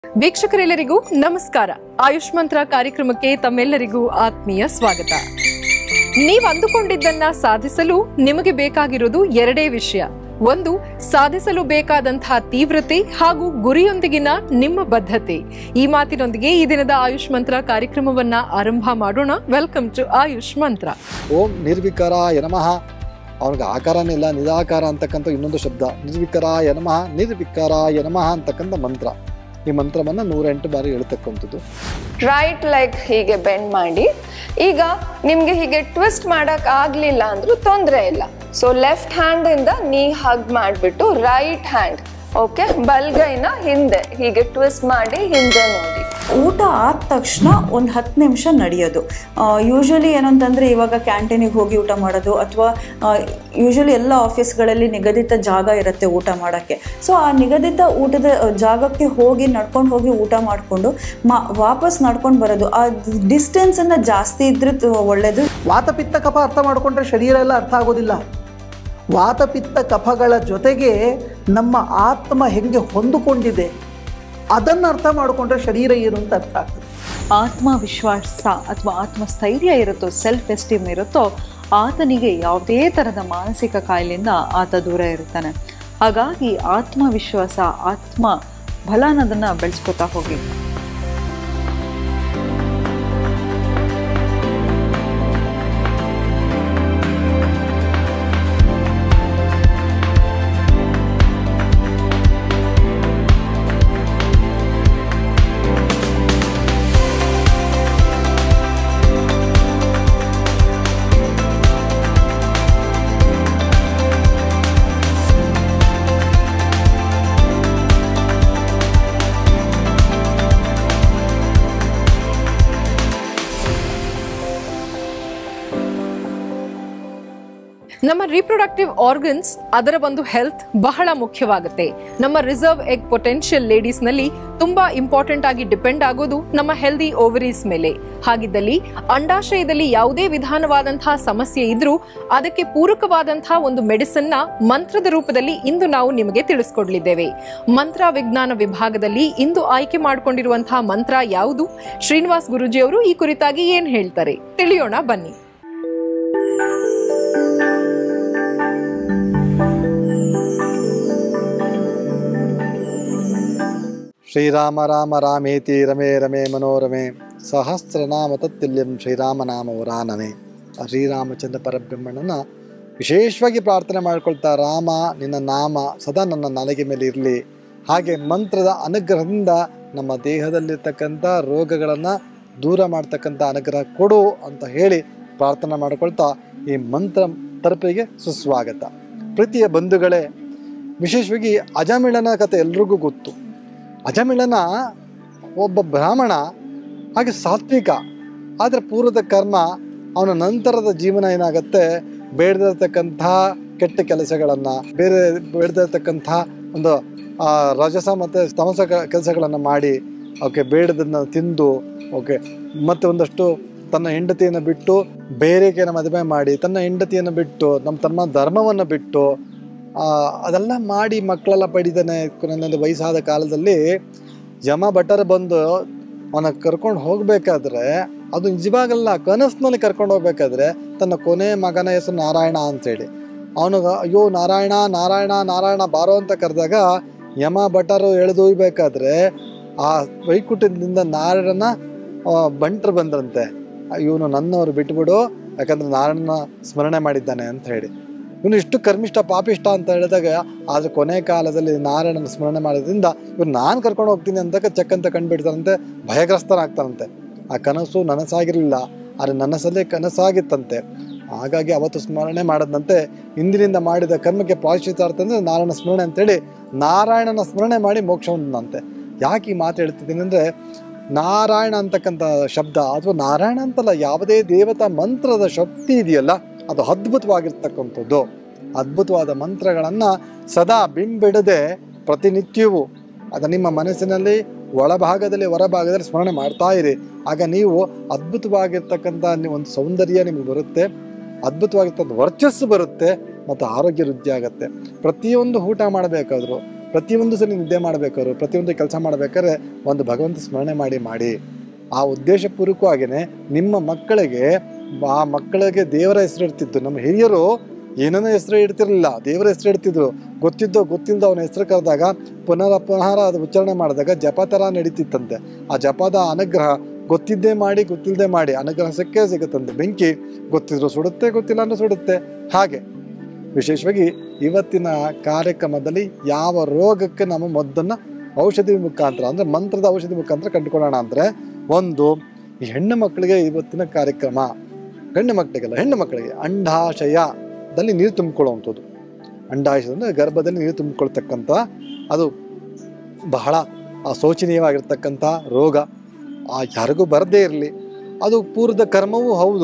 ವೀಕ್ಷಕರೆಲ್ಲರಿಗೂ ನಮಸ್ಕಾರ ಆಯುಷ್ ಮಂತ್ರ ಕಾರ್ಯಕ್ರಮಕ್ಕೆ ತಮ್ಮೆಲ್ಲರಿಗೂ ಆತ್ಮೀಯ ಸ್ವಾಗತ ನೀವು ಅಂದುಕೊಂಡಿದ್ದನ್ನ ಸಾಧಿಸಲು ನಿಮಗೆ ಬೇಕಾಗಿರೋದು ಎರಡೇ ವಿಷಯ ಒಂದು ಸಾಧಿಸಲು ಬೇಕಾದಂತಹ ತೀವ್ರತೆ ಹಾಗೂ ಗುರಿಯೊಂದಿಗಿನ ನಿಮ್ಮ ಬದ್ಧತೆ ಈ ಮಾತಿನೊಂದಿಗೆ ಈ ದಿನದ ಆಯುಷ್ ಮಂತ್ರ ಕಾರ್ಯಕ್ರಮವನ್ನ ಆರಂಭ ಮಾಡೋಣ ವೆಲ್ಕಮ್ ಟು ಆಯುಷ್ ಮಂತ್ರ ಓಂ ನಿರ್ವಿಕಾರಾಯ ನಮಃ ಅವನಿಗೆ ಆಕಾರನೇ ಇಲ್ಲ ನಿರಾಕಾರ ಅಂತಕ್ಕಂಥ ಇನ್ನೊಂದು ಶಬ್ದ ನಿರ್ವಿಕಾರಾಯ ನಮಃ ನಿರ್ವಿಕಾರಾಯ ನಮಃ ಅಂತಕ್ಕಂಥ ಮಂತ್ರ ಈ ಮಂತ್ರವನ್ನು ನೂರೆಂಟು ಬಾರಿ ಹೇಳ್ತಕ್ಕಂಥದ್ದು ರೈಟ್ ಲೆಗ್ ಹೀಗೆ ಬೆಂಡ್ ಮಾಡಿ ಈಗ ನಿಮ್ಗೆ ಹೀಗೆ ಟ್ವಿಸ್ಟ್ ಮಾಡಕ್ ಆಗ್ಲಿಲ್ಲ ಅಂದ್ರೂ ತೊಂದರೆ ಇಲ್ಲ ಸೊ ಲೆಫ್ಟ್ ಹ್ಯಾಂಡ್ ಇಂದ ನೀ ಹಗ್ ಮಾಡ್ಬಿಟ್ಟು ರೈಟ್ ಹ್ಯಾಂಡ್ ಓಕೆ ಬಲ್ಗೈನ ಹಿಂದೆ ಹೀಗೆ ಟ್ವಿಸ್ಟ್ ಮಾಡಿ ಹಿಂದೆ ನೋಡಿ ಊಟ ಆದ ತಕ್ಷಣ ಒಂದು ಹತ್ತು ನಿಮಿಷ ನಡೆಯೋದು ಯೂಶ್ವಲಿ ಏನಂತಂದರೆ ಇವಾಗ ಕ್ಯಾಂಟೀನಿಗೆ ಹೋಗಿ ಊಟ ಮಾಡೋದು ಅಥವಾ ಯೂಶ್ವಲಿ ಎಲ್ಲ ಆಫೀಸ್ಗಳಲ್ಲಿ ನಿಗದಿತ ಜಾಗ ಇರುತ್ತೆ ಊಟ ಮಾಡೋಕ್ಕೆ ಸೊ ಆ ನಿಗದಿತ ಊಟದ ಆ, ಜಾಗಕ್ಕೆ ಹೋಗಿ ನಡ್ಕೊಂಡು ಹೋಗಿ ಊಟ ಮಾಡಿಕೊಂಡು ಮಾ ವಾಪಸ್ ನಡ್ಕೊಂಡು ಬರೋದು ಆ ಡಿಸ್ಟೆನ್ಸನ್ನು ಜಾಸ್ತಿ ಇದ್ರೆ ತು- ಒಳ್ಳೆಯದು ವಾತಪಿತ್ತ ಕಫ ಅರ್ಥ ಮಾಡಿಕೊಂಡ್ರೆ ಶರೀರ ಎಲ್ಲ ಅರ್ಥ ಆಗೋದಿಲ್ಲ ವಾತಪಿತ್ತ ಕಫಗಳ ಜೊತೆಗೆ ನಮ್ಮ ಆತ್ಮ ಹೆಂಗೆ ಹೊಂದಿಕೊಂಡಿದೆ ಅದನ್ನು ಅರ್ಥ ಮಾಡಿಕೊಂಡ್ರೆ ಶರೀರ ಏನು ಅಂತ ಅರ್ಥ ಆಗ್ತದೆ ಆತ್ಮವಿಶ್ವಾಸ ಅಥವಾ ಆತ್ಮಸ್ಥೈರ್ಯ ಇರುತ್ತೋ ಸೆಲ್ಫ್ ಎಸ್ಟೀಮ್ ಇರುತ್ತೋ ಆತನಿಗೆ ಯಾವುದೇ ಥರದ ಮಾನಸಿಕ ಕಾಯಿಲೆಯಿಂದ ಆತ ದೂರ ಇರ್ತಾನೆ ಹಾಗಾಗಿ ಆತ್ಮವಿಶ್ವಾಸ ಆತ್ಮ ಬಲ ಅನ್ನೋದನ್ನು ಬೆಳೆಸ್ಕೊತಾ ಹೋಗಿ ನಮ್ಮ ರಿಪ್ರೊಡಕ್ಟಿವ್ ಆರ್ಗನ್ಸ್ ಅದರ ಒಂದು ಹೆಲ್ತ್ ಬಹಳ ಮುಖ್ಯವಾಗುತ್ತೆ ನಮ್ಮ ರಿಸರ್ವ್ ಎಗ್ ಪೊಟೆನ್ಷಿಯಲ್ ಲೇಡೀಸ್ ನಲ್ಲಿ ತುಂಬಾ ಇಂಪಾರ್ಟೆಂಟ್ ಆಗಿ ಡಿಪೆಂಡ್ ಆಗೋದು ನಮ್ಮ ಹೆಲ್ದಿ ಓವರೀಸ್ ಮೇಲೆ ಹಾಗಿದ್ದಲ್ಲಿ ಅಂಡಾಶಯದಲ್ಲಿ ಯಾವುದೇ ವಿಧಾನವಾದಂತಹ ಸಮಸ್ಯೆ ಇದ್ರೂ ಅದಕ್ಕೆ ಪೂರಕವಾದಂತಹ ಒಂದು ಮೆಡಿಸಿನ್ ನ ಮಂತ್ರದ ರೂಪದಲ್ಲಿ ಇಂದು ನಾವು ನಿಮಗೆ ತಿಳಿಸ್ಕೊಡ್ಲಿದ್ದೇವೆ ಮಂತ್ರ ವಿಜ್ಞಾನ ವಿಭಾಗದಲ್ಲಿ ಇಂದು ಆಯ್ಕೆ ಮಾಡಿಕೊಂಡಿರುವಂತಹ ಮಂತ್ರ ಯಾವುದು ಶ್ರೀನಿವಾಸ್ ಗುರುಜಿ ಅವರು ಈ ಕುರಿತಾಗಿ ಏನ್ ಹೇಳ್ತಾರೆ ತಿಳಿಯೋಣ ಬನ್ನಿ ಶ್ರೀರಾಮ ರಾಮ ರಾಮೇತಿ ರಮೇ ರಮೇ ಮನೋರಮೆ ಸಹಸ್ರನಾಮ ತತ್ತುಲ್ಯಂ ಶ್ರೀರಾಮನಾಮ ವರಾನನೆ ಆ ಶ್ರೀರಾಮಚಂದ್ರ ಪರಬ್ರಹ್ಮಣನ ವಿಶೇಷವಾಗಿ ಪ್ರಾರ್ಥನೆ ಮಾಡ್ಕೊಳ್ತಾ ರಾಮ ನಿನ್ನ ನಾಮ ಸದಾ ನನ್ನ ನಾಲಿಗೆ ಮೇಲೆ ಇರಲಿ ಹಾಗೆ ಮಂತ್ರದ ಅನುಗ್ರಹದಿಂದ ನಮ್ಮ ದೇಹದಲ್ಲಿರ್ತಕ್ಕಂಥ ರೋಗಗಳನ್ನು ದೂರ ಮಾಡ್ತಕ್ಕಂಥ ಅನುಗ್ರಹ ಕೊಡು ಅಂತ ಹೇಳಿ ಪ್ರಾರ್ಥನೆ ಮಾಡ್ಕೊಳ್ತಾ ಈ ಮಂತ್ರ ತರಪಿಗೆ ಸುಸ್ವಾಗತ ಪ್ರೀತಿಯ ಬಂಧುಗಳೇ ವಿಶೇಷವಾಗಿ ಅಜಮಿಳನ ಕಥೆ ಎಲ್ರಿಗೂ ಗೊತ್ತು ಅಜಮಿಳನ ಒಬ್ಬ ಬ್ರಾಹ್ಮಣ ಹಾಗೆ ಸಾತ್ವಿಕ ಆದರೆ ಪೂರ್ವದ ಕರ್ಮ ಅವನ ನಂತರದ ಜೀವನ ಏನಾಗುತ್ತೆ ಬೇಡದಿರತಕ್ಕಂಥ ಕೆಟ್ಟ ಕೆಲಸಗಳನ್ನು ಬೇರೆ ಬೇಡದಿರತಕ್ಕಂಥ ಒಂದು ಆ, ರಜಸ ಮತ್ತು ತಮಸ ಕೆಲಸಗಳನ್ನು ಮಾಡಿ ಓಕೆ ಬೇಡದನ್ನು ತಿಂದು ಓಕೆ ಮತ್ತು ಒಂದಷ್ಟು ತನ್ನ ಹೆಂಡತಿಯನ್ನು ಬಿಟ್ಟು ಬೇರೆಗೆನ ಮದುವೆ ಮಾಡಿ ತನ್ನ ಹೆಂಡತಿಯನ್ನು ಬಿಟ್ಟು ನಮ್ಮ ತಮ್ಮ ಧರ್ಮವನ್ನು ಬಿಟ್ಟು ಆ, ಅದೆಲ್ಲ ಮಾಡಿ ಮಕ್ಕಳೆಲ್ಲ ಪಡಿತಾನೆ ಕೊನೆಯಲ್ಲಿ ವಯಸ್ಸಾದ ಕಾಲದಲ್ಲಿ ಯಮ ಭಟರ್ ಬಂದು ಅವನ ಕರ್ಕೊಂಡು ಹೋಗ್ಬೇಕಾದ್ರೆ ಅದು ನಿಜವಾಗಲ್ಲ ಕನಸಿನಲ್ಲಿ ಕರ್ಕೊಂಡು ಹೋಗ್ಬೇಕಾದ್ರೆ ತನ್ನ ಕೊನೆ ಮಗನ ಹೆಸರು ನಾರಾಯಣ ಅಂತೇಳಿ ಅವನು ಅಯ್ಯೋ ನಾರಾಯಣ ನಾರಾಯಣ ನಾರಾಯಣ ಬಾರೋ ಅಂತ ಕರೆದಾಗ ಯಮ ಭಟರು ಎಳೆದೊಯ್ಬೇಕಾದ್ರೆ ಆ ವೈಕುಂಠದಿಂದ ನಾರಾಯಣನ ಆ, ಬಂಟ್ರು ಬಂದ್ರಂತೆ ಇವನು ನನ್ನವರು ಬಿಟ್ಬಿಡು ಯಾಕಂದ್ರೆ ನಾರಾಯಣನ ಸ್ಮರಣೆ ಮಾಡಿದ್ದಾನೆ ಅಂತ ಹೇಳಿ ಇವನು ಇಷ್ಟು ಕರ್ಮಿಷ್ಠ ಪಾಪಿಷ್ಟ ಅಂತ ಹೇಳಿದಾಗ ಆದ್ರೆ ಕೊನೆ ಕಾಲದಲ್ಲಿ ನಾರಾಯಣನ ಸ್ಮರಣೆ ಮಾಡೋದ್ರಿಂದ ಇವ್ರು ನಾನು ಕರ್ಕೊಂಡು ಹೋಗ್ತೀನಿ ಅಂತ ಚಕ್ಕಂತ ಕಂಡುಬಿಡ್ತಾರಂತೆ ಭಯಗ್ರಸ್ತನಾಗ್ತಾನಂತೆ ಆ ಕನಸು ನನಸಾಗಿರಲಿಲ್ಲ ಆದರೆ ನನಸಲ್ಲೇ ಕನಸಾಗಿತ್ತಂತೆ ಹಾಗಾಗಿ ಅವತ್ತು ಸ್ಮರಣೆ ಮಾಡದಂತೆ ಇಂದಿನಿಂದ ಮಾಡಿದ ಕರ್ಮಕ್ಕೆ ಪ್ರಾಯಶ್ಚಿತ್ತಾರ್ಥ ಅಂದ್ರೆ ನಾರಾಯಣ ಸ್ಮರಣೆ ಅಂತೇಳಿ ನಾರಾಯಣನ ಸ್ಮರಣೆ ಮಾಡಿ ಮೋಕ್ಷ ಹೊಂದಂತೆ ಯಾಕೆ ಈ ಮಾತು ಹೇಳ್ತಿದ್ದೀನಿ ಅಂದರೆ ನಾರಾಯಣ ಅಂತಕ್ಕಂಥ ಶಬ್ದ ಅಥವಾ ನಾರಾಯಣ ಅಂತಲ್ಲ ಯಾವುದೇ ದೇವತಾ ಮಂತ್ರದ ಶಕ್ತಿ ಇದೆಯಲ್ಲ ಅದು ಅದ್ಭುತವಾಗಿರ್ತಕ್ಕಂಥದ್ದು ಅದ್ಭುತವಾದ ಮಂತ್ರಗಳನ್ನು ಸದಾ ಬಿಂಬಿಡದೆ ಪ್ರತಿನಿತ್ಯವೂ ಅದು ನಿಮ್ಮ ಮನಸ್ಸಿನಲ್ಲಿ ಒಳಭಾಗದಲ್ಲಿ ಹೊರಭಾಗದಲ್ಲಿ ಸ್ಮರಣೆ ಮಾಡ್ತಾ ಇರಿ ಆಗ ನೀವು ಅದ್ಭುತವಾಗಿರ್ತಕ್ಕಂಥ ನೀವು ಒಂದು ಸೌಂದರ್ಯ ನಿಮಗೆ ಬರುತ್ತೆ ಅದ್ಭುತವಾಗಿರ್ತಕ್ಕಂಥ ವರ್ಚಸ್ಸು ಬರುತ್ತೆ ಮತ್ತು ಆರೋಗ್ಯ ವೃದ್ಧಿ ಆಗುತ್ತೆ ಪ್ರತಿಯೊಂದು ಊಟ ಮಾಡಬೇಕಾದ್ರೂ ಪ್ರತಿಯೊಂದು ಸಲ ನಿದ್ದೆ ಮಾಡಬೇಕಾದ್ರು ಪ್ರತಿಯೊಂದು ಕೆಲಸ ಮಾಡಬೇಕಾದ್ರೆ ಒಂದು ಭಗವಂತ ಸ್ಮರಣೆ ಮಾಡಿ ಮಾಡಿ ಆ ಉದ್ದೇಶಪೂರ್ವಕವಾಗಿಯೇ ನಿಮ್ಮ ಮಕ್ಕಳಿಗೆ ಆ ಮಕ್ಕಳಿಗೆ ದೇವರ ಹೆಸರು ಇಡ್ತಿದ್ದು ನಮ್ಮ ಹಿರಿಯರು ಏನನ್ನ ಹೆಸರು ಇಡ್ತಿರ್ಲಿಲ್ಲ ದೇವರ ಹೆಸರು ಇಡ್ತಿದ್ರು ಗೊತ್ತಿದ್ದೋ ಗೊತ್ತಿಲ್ಲದ ಅವನ ಹೆಸರು ಕರೆದಾಗ ಪುನರ ಪುನಃ ಅದು ಉಚ್ಚಾರಣೆ ಮಾಡಿದಾಗ ಜಪ ಥರ ನಡೀತಿತ್ತಂತೆ ಆ ಜಪದ ಅನುಗ್ರಹ ಗೊತ್ತಿದ್ದೇ ಮಾಡಿ ಗೊತ್ತಿಲ್ಲದೆ ಮಾಡಿ ಅನುಗ್ರಹ ಸಿಕ್ಕೇ ಸಿಗುತ್ತಂತೆ ಬೆಂಕಿ ಗೊತ್ತಿದ್ರು ಸುಡುತ್ತೆ ಗೊತ್ತಿಲ್ಲ ಅಂದ್ರೆ ಸುಡುತ್ತೆ ಹಾಗೆ ವಿಶೇಷವಾಗಿ ಇವತ್ತಿನ ಕಾರ್ಯಕ್ರಮದಲ್ಲಿ ಯಾವ ರೋಗಕ್ಕೆ ನಮ್ಮ ಮದ್ದನ್ನು ಔಷಧಿ ಮುಖಾಂತರ ಅಂದರೆ ಮಂತ್ರದ ಔಷಧಿ ಮುಖಾಂತರ ಕಂಡುಕೊಳ್ಳೋಣ ಅಂದರೆ ಒಂದು ಈ ಹೆಣ್ಣು ಮಕ್ಕಳಿಗೆ ಇವತ್ತಿನ ಕಾರ್ಯಕ್ರಮ ಗಂಡು ಮಕ್ಕಳಿಗೆಲ್ಲ ಹೆಣ್ಣು ಮಕ್ಕಳಿಗೆ ಅಂಡಾಶಯದಲ್ಲಿ ನೀರು ತುಂಬಿಕೊಳ್ಳುವಂಥದ್ದು ಅಂಡಾಶಯ ಅಂದರೆ ಗರ್ಭದಲ್ಲಿ ನೀರು ತುಂಬಿಕೊಳ್ತಕ್ಕಂಥ ಅದು ಬಹಳ ಆ ಶೋಚನೀಯವಾಗಿರ್ತಕ್ಕಂಥ ರೋಗ ಆ ಯಾರಿಗೂ ಬರದೇ ಇರಲಿ ಅದು ಪೂರ್ವದ ಕರ್ಮವೂ ಹೌದು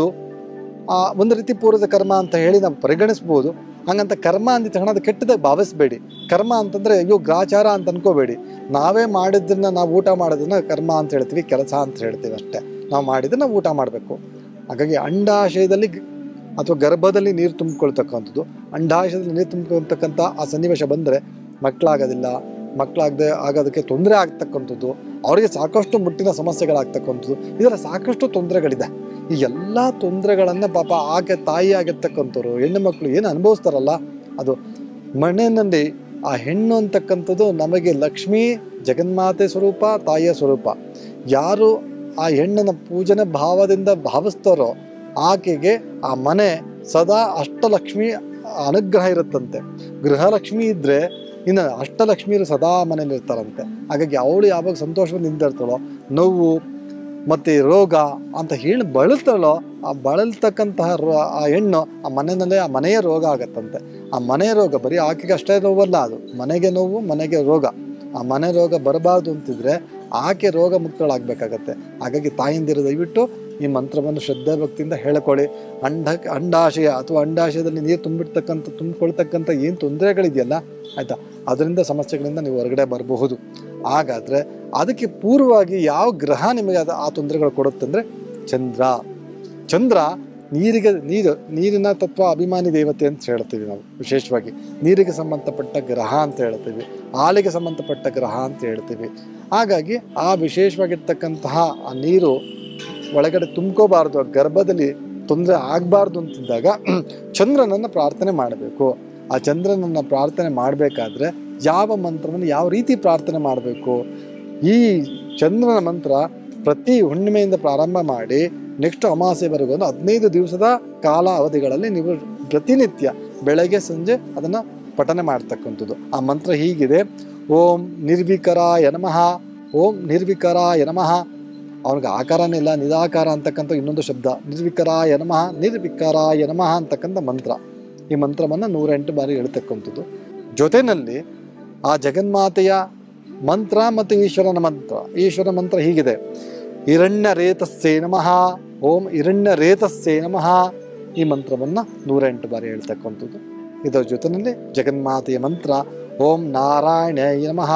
ಆ ಒಂದು ರೀತಿ ಪೂರ್ವದ ಕರ್ಮ ಅಂತ ಹೇಳಿ ನಾವು ಪರಿಗಣಿಸ್ಬೋದು ಹಂಗಂತ ಕರ್ಮ ಅಂದ ತಕ್ಷಣ ಅದು ಕೆಟ್ಟದಾಗ ಭಾವಿಸ್ಬೇಡಿ ಕರ್ಮ ಅಂತಂದ್ರೆ ಅಯ್ಯೋ ಗ್ರಾಚಾರ ಅಂತ ಅನ್ಕೋಬೇಡಿ ನಾವೇ ಮಾಡಿದ್ದನ್ನ ನಾವು ಊಟ ಮಾಡೋದನ್ನ ಕರ್ಮ ಅಂತ ಹೇಳ್ತೀವಿ ಕೆಲಸ ಅಂತ ಹೇಳ್ತೀವಿ ಅಷ್ಟೇ ನಾವು ಮಾಡಿದ್ರೆ ನಾವು ಊಟ ಮಾಡಬೇಕು ಹಾಗಾಗಿ ಅಂಡಾಶಯದಲ್ಲಿ ಗ- ಅಥವಾ ಗರ್ಭದಲ್ಲಿ ನೀರು ತುಂಬಿಕೊಳ್ತಕ್ಕಂಥದ್ದು ಅಂಡಾಶಯದಲ್ಲಿ ನೀರು ತುಂಬಿಕೊಳ್ತಕ್ಕಂಥ ಆ ಸನ್ನಿವೇಶ ಬಂದರೆ ಮಕ್ಕಳಾಗೋದಿಲ್ಲ ಮಕ್ಕಳಾಗದೆ ಆಗೋದಕ್ಕೆ ತೊಂದರೆ ಆಗ್ತಕ್ಕಂಥದ್ದು ಅವರಿಗೆ ಸಾಕಷ್ಟು ಮುಟ್ಟಿನ ಸಮಸ್ಯೆಗಳಾಗ್ತಕ್ಕಂಥದ್ದು ಇದರ ಸಾಕಷ್ಟು ತೊಂದರೆಗಳಿದೆ ಈ ಎಲ್ಲ ತೊಂದರೆಗಳನ್ನು ಪಾಪ ಆಕೆ ತಾಯಿ ಆಗಿರ್ತಕ್ಕಂಥವ್ರು ಹೆಣ್ಣು ಮಕ್ಕಳು ಏನು ಅನುಭವಿಸ್ತಾರಲ್ಲ ಅದು ಮನೆಯಲ್ಲಿ ಆ ಹೆಣ್ಣು ಅಂತಕ್ಕಂಥದ್ದು ನಮಗೆ ಲಕ್ಷ್ಮೀ ಜಗನ್ಮಾತೆ ಸ್ವರೂಪ ತಾಯಿಯ ಸ್ವರೂಪ ಯಾರು ಆ ಹೆಣ್ಣನ ಪೂಜನೆ ಭಾವದಿಂದ ಭಾವಿಸ್ತಾರೋ ಆಕೆಗೆ ಆ ಮನೆ ಸದಾ ಅಷ್ಟಲಕ್ಷ್ಮಿ ಅನುಗ್ರಹ ಇರುತ್ತಂತೆ ಗೃಹಲಕ್ಷ್ಮಿ ಇದ್ರೆ ಇನ್ನು ಅಷ್ಟಲಕ್ಷ್ಮಿಯರು ಸದಾ ಮನೇಲಿ ಇರ್ತಾರಂತೆ ಹಾಗಾಗಿ ಅವಳು ಯಾವಾಗ ಸಂತೋಷದಿಂದ ಇರ್ತಾಳೋ ನೋವು ಮತ್ತೆ ರೋಗ ಅಂತ ಹೇಳಿ ಬಳಲ್ತಾಳೋ ಆ ಬಳಲ್ತಕ್ಕಂತಹ ರೋ- ಆ ಹೆಣ್ಣು ಆ ಮನೆಯಲ್ಲೇ ಆ ಮನೆಯ ರೋಗ ಆಗತ್ತಂತೆ ಆ ಮನೆಯ ರೋಗ ಬರೀ ಆಕೆಗೆ ಅಷ್ಟೇ ನೋವಲ್ಲ ಅದು ಮನೆಗೆ ನೋವು ಮನೆಗೆ ರೋಗ ಆ ಮನೆ ರೋಗ ಬರಬಾರ್ದು ಅಂತಿದ್ರೆ ಆಕೆ ರೋಗ ಮುಕ್ತಳಾಗಬೇಕಾಗತ್ತೆ ಹಾಗಾಗಿ ತಾಯಿಂದಿರು ದಯವಿಟ್ಟು ಈ ಮಂತ್ರವನ್ನು ಶ್ರದ್ಧೆ ಭಕ್ತಿಯಿಂದ ಹೇಳ್ಕೊಳ್ಳಿ ಅಂಡ ಅಂಡಾಶಯ ಅಥವಾ ಅಂಡಾಶಯದಲ್ಲಿ ನೀರು ತುಂಬಿರ್ತಕ್ಕಂಥ ತುಂಬಿಕೊಳ್ತಕ್ಕಂಥ ಏನು ತೊಂದರೆಗಳಿದೆಯಲ್ಲ ಆಯ್ತಾ ಅದರಿಂದ ಸಮಸ್ಯೆಗಳಿಂದ ನೀವು ಹೊರಗಡೆ ಬರಬಹುದು ಹಾಗಾದ್ರೆ ಅದಕ್ಕೆ ಪೂರ್ವವಾಗಿ ಯಾವ ಗ್ರಹ ನಿಮಗೆ ಅದು ಆ ತೊಂದರೆಗಳು ಕೊಡುತ್ತೆ ಅಂದ್ರೆ ಚಂದ್ರ ಚಂದ್ರ ನೀರಿಗೆ ನೀರು ನೀರಿನ ತತ್ವ ಅಭಿಮಾನಿ ದೇವತೆ ಅಂತ ಹೇಳ್ತೀವಿ ನಾವು ವಿಶೇಷವಾಗಿ ನೀರಿಗೆ ಸಂಬಂಧಪಟ್ಟ ಗ್ರಹ ಅಂತ ಹೇಳ್ತೀವಿ ಹಾಲಿಗೆ ಸಂಬಂಧಪಟ್ಟ ಗ್ರಹ ಅಂತ ಹೇಳ್ತೀವಿ ಹಾಗಾಗಿ ಆ ವಿಶೇಷವಾಗಿರ್ತಕ್ಕಂತಹ ಆ ನೀರು ಒಳಗಡೆ ತುಂಬ್ಕೋಬಾರ್ದು ಆ ಗರ್ಭದಲ್ಲಿ ತೊಂದರೆ ಆಗಬಾರ್ದು ಅಂತಿದ್ದಾಗ ಚಂದ್ರನನ್ನು ಪ್ರಾರ್ಥನೆ ಮಾಡಬೇಕು ಆ ಚಂದ್ರನನ್ನು ಪ್ರಾರ್ಥನೆ ಮಾಡಬೇಕಾದ್ರೆ ಯಾವ ಮಂತ್ರವನ್ನು ಯಾವ ರೀತಿ ಪ್ರಾರ್ಥನೆ ಮಾಡಬೇಕು ಈ ಚಂದ್ರನ ಮಂತ್ರ ಪ್ರತಿ ಹುಣ್ಣಿಮೆಯಿಂದ ಪ್ರಾರಂಭ ಮಾಡಿ ನೆಕ್ಸ್ಟ್ ಅಮಾವಾಸ್ಯೆವರೆಗೂ ಒಂದು ಹದಿನೈದು ದಿವಸದ ಕಾಲ ಅವಧಿಗಳಲ್ಲಿ ನೀವು ಪ್ರತಿನಿತ್ಯ ಬೆಳಗ್ಗೆ ಸಂಜೆ ಅದನ್ನು ಪಠನೆ ಮಾಡ್ತಕ್ಕಂಥದ್ದು ಆ ಮಂತ್ರ ಹೀಗಿದೆ ಓಂ ನಿರ್ವಿಕರಾಯ ನಮಃ ಓಂ ನಿರ್ವಿಕರಾಯ ನಮಃ ಅವನಿಗೆ ಆಕಾರನೇ ಇಲ್ಲ ನಿರಾಕಾರ ಅಂತಕ್ಕಂಥ ಇನ್ನೊಂದು ಶಬ್ದ ನಿರ್ವಿಕರಾಯ ನಮಃ ನಿರ್ವಿಕರಾಯ ನಮಃ ಅಂತಕ್ಕಂಥ ಮಂತ್ರ ಈ ಮಂತ್ರವನ್ನು ನೂರೆಂಟು ಬಾರಿ ಹೇಳ್ತಕ್ಕಂಥದ್ದು ಜೊತೆಯಲ್ಲಿ ಆ ಜಗನ್ಮಾತೆಯ ಮಂತ್ರ ಮತ್ತು ಈಶ್ವರನ ಮಂತ್ರ ಈಶ್ವರ ಮಂತ್ರ ಹೀಗಿದೆ ಹಿರಣ್ಯ ರೇತಸ್ಸೇ ನಮಃ ಓಂ ಹಿರಣ್ಯ ರೇತಸ್ಸೇ ನಮಃ ಈ ಮಂತ್ರವನ್ನು ನೂರೆಂಟು ಬಾರಿ ಹೇಳ್ತಕ್ಕಂಥದ್ದು ಇದರ ಜೊತೆಯಲ್ಲಿ ಜಗನ್ಮಾತೆಯ ಮಂತ್ರ ಓಂ ನಾರಾಯಣಾಯ ನಮಃ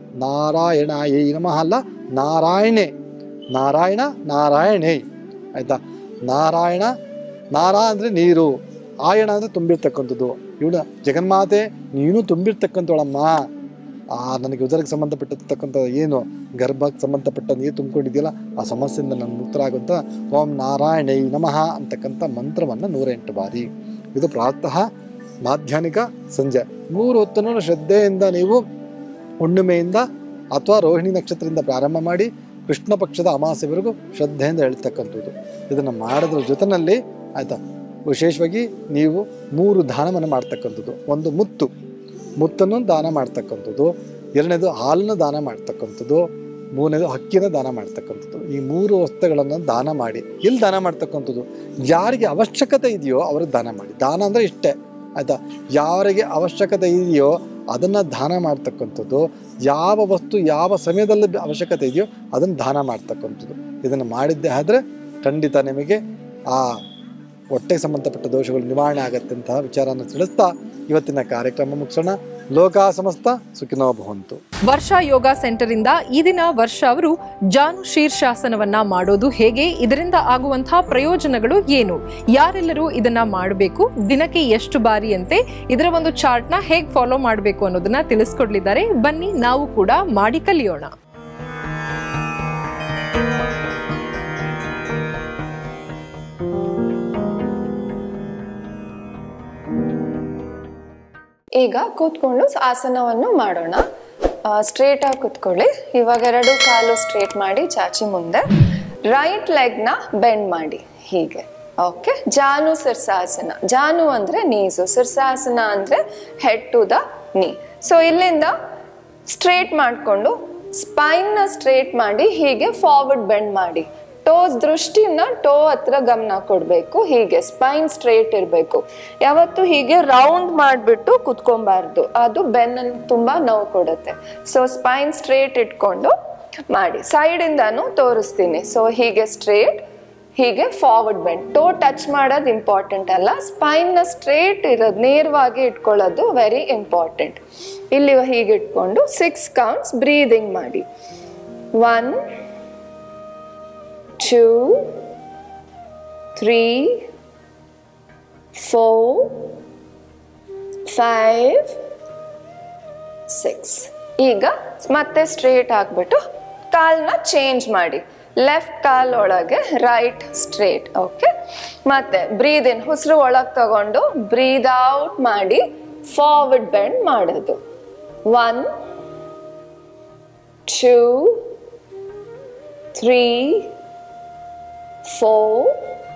ನಾರಾಯಣಾಯ ನಮಃ ಅಲ್ಲ ನಾರಾಯಣೆ ನಾರಾಯಣ ನಾರಾಯಣೇ ಆಯ್ತಾ ನಾರಾಯಣ ನಾರಾ ಅಂದರೆ ನೀರು ಆಯಣ ಅಂದರೆ ತುಂಬಿರ್ತಕ್ಕಂಥದ್ದು ಇವಳು ಜಗನ್ಮಾತೆ ನೀನು ತುಂಬಿರ್ತಕ್ಕಂಥವಳಮ್ಮ ಆ ನನಗೆ ಉದರಕ್ಕೆ ಸಂಬಂಧಪಟ್ಟಿರ್ತಕ್ಕಂಥ ಏನು ಗರ್ಭಕ್ಕೆ ಸಂಬಂಧಪಟ್ಟ ನೀರು ತುಂಬಿಕೊಂಡಿದೆಯಲ್ಲ ಆ ಸಮಸ್ಯೆಯಿಂದ ನಾನು ಮುಕ್ತರಾಗುವಂಥ ಓಂ ನಾರಾಯಣೈ ನಮಃ ಅಂತಕ್ಕಂಥ ಮಂತ್ರವನ್ನು ನೂರೆಂಟು ಬಾರಿ ಇದು ಪ್ರಾತಃ ಮಾಧ್ಯಾಹ್ನಿಕ ಸಂಜೆ ಮೂರು ಹೊತ್ತನ್ನು ಶ್ರದ್ಧೆಯಿಂದ ನೀವು ಹುಣ್ಣಿಮೆಯಿಂದ ಅಥವಾ ರೋಹಿಣಿ ನಕ್ಷತ್ರದಿಂದ ಪ್ರಾರಂಭ ಮಾಡಿ ಕೃಷ್ಣ ಪಕ್ಷದ ಅಮಾವಾಸ್ಯವರೆಗೂ ಶ್ರದ್ಧೆಯಿಂದ ಹೇಳ್ತಕ್ಕಂಥದ್ದು ಇದನ್ನು ಮಾಡೋದ್ರ ಜೊತೆಯಲ್ಲಿ ಆಯ್ತಾ ವಿಶೇಷವಾಗಿ ನೀವು ಮೂರು ದಾನವನ್ನು ಮಾಡ್ತಕ್ಕಂಥದ್ದು ಒಂದು ಮುತ್ತು ಮುತ್ತನ್ನು ದಾನ ಮಾಡ್ತಕ್ಕಂಥದ್ದು ಎರಡನೇದು ಹಾಲನ್ನು ದಾನ ಮಾಡ್ತಕ್ಕಂಥದ್ದು ಮೂರನೇದು ಹಕ್ಕಿನ ದಾನ ಮಾಡ್ತಕ್ಕಂಥದ್ದು ಈ ಮೂರು ವಸ್ತುಗಳನ್ನು ದಾನ ಮಾಡಿ ಎಲ್ಲಿ ದಾನ ಮಾಡ್ತಕ್ಕಂಥದ್ದು ಯಾರಿಗೆ ಅವಶ್ಯಕತೆ ಇದೆಯೋ ಅವ್ರಿಗೆ ದಾನ ಮಾಡಿ ದಾನ ಅಂದರೆ ಇಷ್ಟೇ ಆಯ್ತಾ ಯಾರಿಗೆ ಅವಶ್ಯಕತೆ ಇದೆಯೋ ಅದನ್ನು ದಾನ ಮಾಡ್ತಕ್ಕಂಥದ್ದು ಯಾವ ವಸ್ತು ಯಾವ ಸಮಯದಲ್ಲಿ ಅವಶ್ಯಕತೆ ಇದೆಯೋ ಅದನ್ನು ದಾನ ಮಾಡ್ತಕ್ಕಂಥದ್ದು ಇದನ್ನು ಮಾಡಿದ್ದೆ ಆದರೆ ಖಂಡಿತ ನಿಮಗೆ ಆ ಹೊಟ್ಟೆಗೆ ಸಂಬಂಧಪಟ್ಟ ದೋಷಗಳು ನಿವಾರಣೆ ಆಗತ್ತೆ ಅಂತ ವಿಚಾರನ ತಿಳಿಸ್ತಾ ಇವತ್ತಿನ ಕಾರ್ಯಕ್ರಮ ಮುಗಿಸೋಣ ಲೋಕ ಸಮಸ್ತ ಸುಖಿನೋ ಭವಂತು ವರ್ಷ ಯೋಗ ಸೆಂಟರ್ ಇಂದ ಈ ದಿನ ವರ್ಷ ಅವರು ಜಾನು ಶೀರ್ಷಾಸನವನ್ನ ಮಾಡೋದು ಹೇಗೆ ಇದರಿಂದ ಆಗುವಂತಹ ಪ್ರಯೋಜನಗಳು ಏನು ಯಾರೆಲ್ಲರೂ ಇದನ್ನ ಮಾಡಬೇಕು ದಿನಕ್ಕೆ ಎಷ್ಟು ಬಾರಿ ಅಂತೆ ಇದರ ಒಂದು ಚಾರ್ಟ್ ನ ಹೇಗೆ ಫಾಲೋ ಮಾಡಬೇಕು ಅನ್ನೋದನ್ನ ತಿಳಿಸ್ಕೊಡ್ಲಿದ್ದಾರೆ ಬನ್ನಿ ನಾವು ಕೂಡ ಮಾಡಿ ಕಲಿಯೋಣ ಈಗ ಕೂತ್ಕೊಂಡು ಆಸನವನ್ನು ಮಾಡೋಣ ಸ್ಟ್ರೇಟ್ ಆಗಿ ಕೂತ್ಕೊಳ್ಳಿ ಇವಾಗ ಎರಡು ಕಾಲು ಸ್ಟ್ರೇಟ್ ಮಾಡಿ ಚಾಚಿ ಮುಂದೆ ರೈಟ್ ಲೆಗ್ನ ಬೆಂಡ್ ಮಾಡಿ ಹೀಗೆ ಓಕೆ ಜಾನು ಸಿರ್ಸಾಸನ ಜಾನು ಅಂದ್ರೆ ನೀಸು ಸಿರ್ಸಾಸನ ಅಂದ್ರೆ head to the knee so ಇಲ್ಲಿಂದ ಸ್ಟ್ರೇಟ್ ಮಾಡಿಕೊಂಡು ಸ್ಪೈನ್ನ ಸ್ಟ್ರೇಟ್ ಮಾಡಿ ಹೀಗೆ ಫಾರ್ವರ್ಡ್ ಬೆಂಡ್ ಮಾಡಿ ಟೋಸ್ ದೃಷ್ಟಿನ ಟೋ ಹತ್ರ ಗಮನ ಕೊಡಬೇಕು ಹೀಗೆ ಸ್ಪೈನ್ ಸ್ಟ್ರೇಟ್ ಇರಬೇಕು ಯಾವತ್ತು ಹೀಗೆ ರೌಂಡ್ ಮಾಡಿಬಿಟ್ಟು ಕುತ್ಕೊಬಾರ್ದು ಅದು ಬೆನ್ನನ್ನು ತುಂಬಾ ನೋವು ಕೊಡುತ್ತೆ ಸೊ ಸ್ಪೈನ್ ಸ್ಟ್ರೇಟ್ ಇಟ್ಕೊಂಡು ಮಾಡಿ ಸೈಡಿಂದಾನು ತೋರಿಸ್ತೀನಿ ಸೊ ಹೀಗೆ ಸ್ಟ್ರೇಟ್ ಹೀಗೆ ಫಾರ್ವರ್ಡ್ ಬೆಂಡ್ ಟೋ ಟಚ್ ಮಾಡೋದು ಇಂಪಾರ್ಟೆಂಟ್ ಅಲ್ಲ ಸ್ಪೈನ್ನ ಸ್ಟ್ರೇಟ್ ಇರೋದು ನೇರವಾಗಿ ಇಟ್ಕೊಳ್ಳೋದು ವೆರಿ ಇಂಪಾರ್ಟೆಂಟ್ ಇಲ್ಲಿ ಹೀಗೆ ಇಟ್ಕೊಂಡು ಸಿಕ್ಸ್ ಕೌಂಟ್ಸ್ ಬ್ರೀದಿಂಗ್ ಮಾಡಿ one two, three, four, five, six ಈಗ ಮತ್ತೆ ಸ್ಟ್ರೇಟ್ ಹಾಕ್ಬಿಟ್ಟು ಕಾಲ್ನ ಚೇಂಜ್ ಮಾಡಿ ಲೆಫ್ಟ್ ಕಾಲ್ ಒಳಗೆ ರೈಟ್ ಸ್ಟ್ರೇಟ್ ಓಕೆ ಮತ್ತೆ ಬ್ರೀದ್ ಇನ್ ಉಸಿರು ಒಳಗೆ ತಗೊಂಡು ಬ್ರೀದ್ ಔಟ್ ಮಾಡಿ ಫಾರ್ವರ್ಡ್ ಬೆಂಡ್ ಮಾಡೋದು one two three four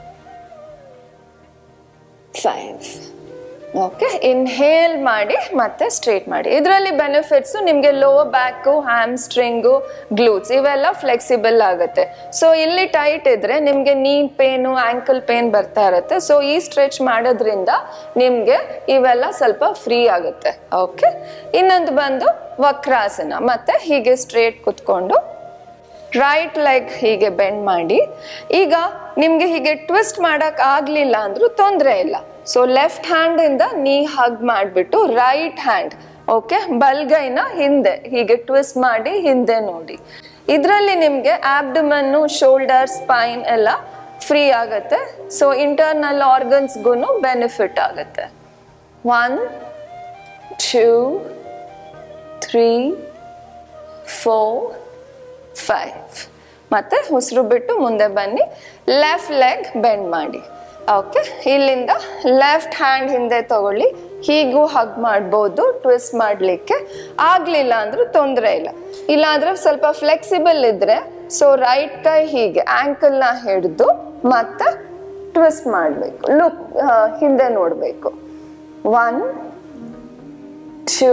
five okay inhale ಮಾಡಿ ಮತ್ತೆ ಸ್ಟ್ರೇಟ್ ಮಾಡಿ ಇದರಲ್ಲಿ ಬೆನಿಫಿಟ್ಸ್ ನಿಮಗೆ lower back hamstring glutes ಇವೆಲ್ಲ ಫ್ಲೆಕ್ಸಿಬಲ್ ಆಗುತ್ತೆ ಸೊ ಇಲ್ಲಿ ಟೈಟ್ ಇದ್ರೆ ನಿಮಗೆ ನೀ ಪೇನು ಆಂಕಲ್ ಪೇನ್ ಬರ್ತಾ ಇರುತ್ತೆ ಸೊ ಈ ಸ್ಟ್ರೆಚ್ ಮಾಡೋದ್ರಿಂದ ನಿಮಗೆ ಇವೆಲ್ಲ ಸ್ವಲ್ಪ ಫ್ರೀ ಆಗುತ್ತೆ ಓಕೆ ಇನ್ನೊಂದು ಬಂದು ವಕ್ರಾಸನ ಮತ್ತೆ ಹೀಗೆ ಸ್ಟ್ರೇಟ್ ಕುತ್ಕೊಂಡು ರೈಟ್ ಲೆಗ್ ಹೀಗೆ ಬೆಂಡ್ ಮಾಡಿ ಈಗ ನಿಮ್ಗೆ ಹೀಗೆ ಟ್ವಿಸ್ಟ್ ಮಾಡಕ್ ಆಗ್ಲಿಲ್ಲ ಅಂದ್ರೂ ತೊಂದರೆ ಇಲ್ಲ ಸೊ ಲೆಫ್ಟ್ ಹ್ಯಾಂಡ್ ಇಂದ ನೀ ಹಗ್ ಮಾಡ್ಬಿಟ್ಟು ರೈಟ್ ಹ್ಯಾಂಡ್ ಓಕೆ ಬಲ್ಗೈನ ಹಿಂದೆ ಹೀಗೆ ಟ್ವಿಸ್ಟ್ ಮಾಡಿ ಹಿಂದೆ ನೋಡಿ ಇದರಲ್ಲಿ ನಿಮ್ಗೆ ಆಬ್ಡಮನ್ನು ಶೋಲ್ಡರ್ ಸ್ಪೈನ್ ಎಲ್ಲ ಫ್ರೀ ಆಗುತ್ತೆ ಸೊ ಇಂಟರ್ನಲ್ ಆರ್ಗನ್ಸ್ಗೂ ಬೆನಿಫಿಟ್ ಆಗುತ್ತೆ one two three four five ಮತ್ತೆ ಉಸಿರು ಬಿಟ್ಟು ಮುಂದೆ ಬನ್ನಿ ಲೆಫ್ಟ್ ಲೆಗ್ ಬೆಂಡ್ ಮಾಡಿ ಓಕೆ ಇಲ್ಲಿಂದ ಲೆಫ್ಟ್ ಹ್ಯಾಂಡ್ ಹಿಂದೆ ತಗೊಳ್ಳಿ ಹೀಗೂ ಹಗ್ ಮಾಡ್ಬೋದು ಟ್ವಿಸ್ಟ್ ಮಾಡಲಿಕ್ಕೆ ಆಗಲಿಲ್ಲ ಅಂದ್ರೂ ತೊಂದರೆ ಇಲ್ಲ ಇಲ್ಲಾಂದ್ರೆ ಸ್ವಲ್ಪ ಫ್ಲೆಕ್ಸಿಬಲ್ ಇದ್ರೆ ಸೊ ರೈಟ್ ಕೈ ಹೀಗೆ ಆಂಕಲ್ನ ಹಿಡಿದು ಮತ್ತೆ ಟ್ವಿಸ್ಟ್ ಮಾಡಬೇಕು ಲುಕ್ ಹಿಂದೆ ನೋಡಬೇಕು one two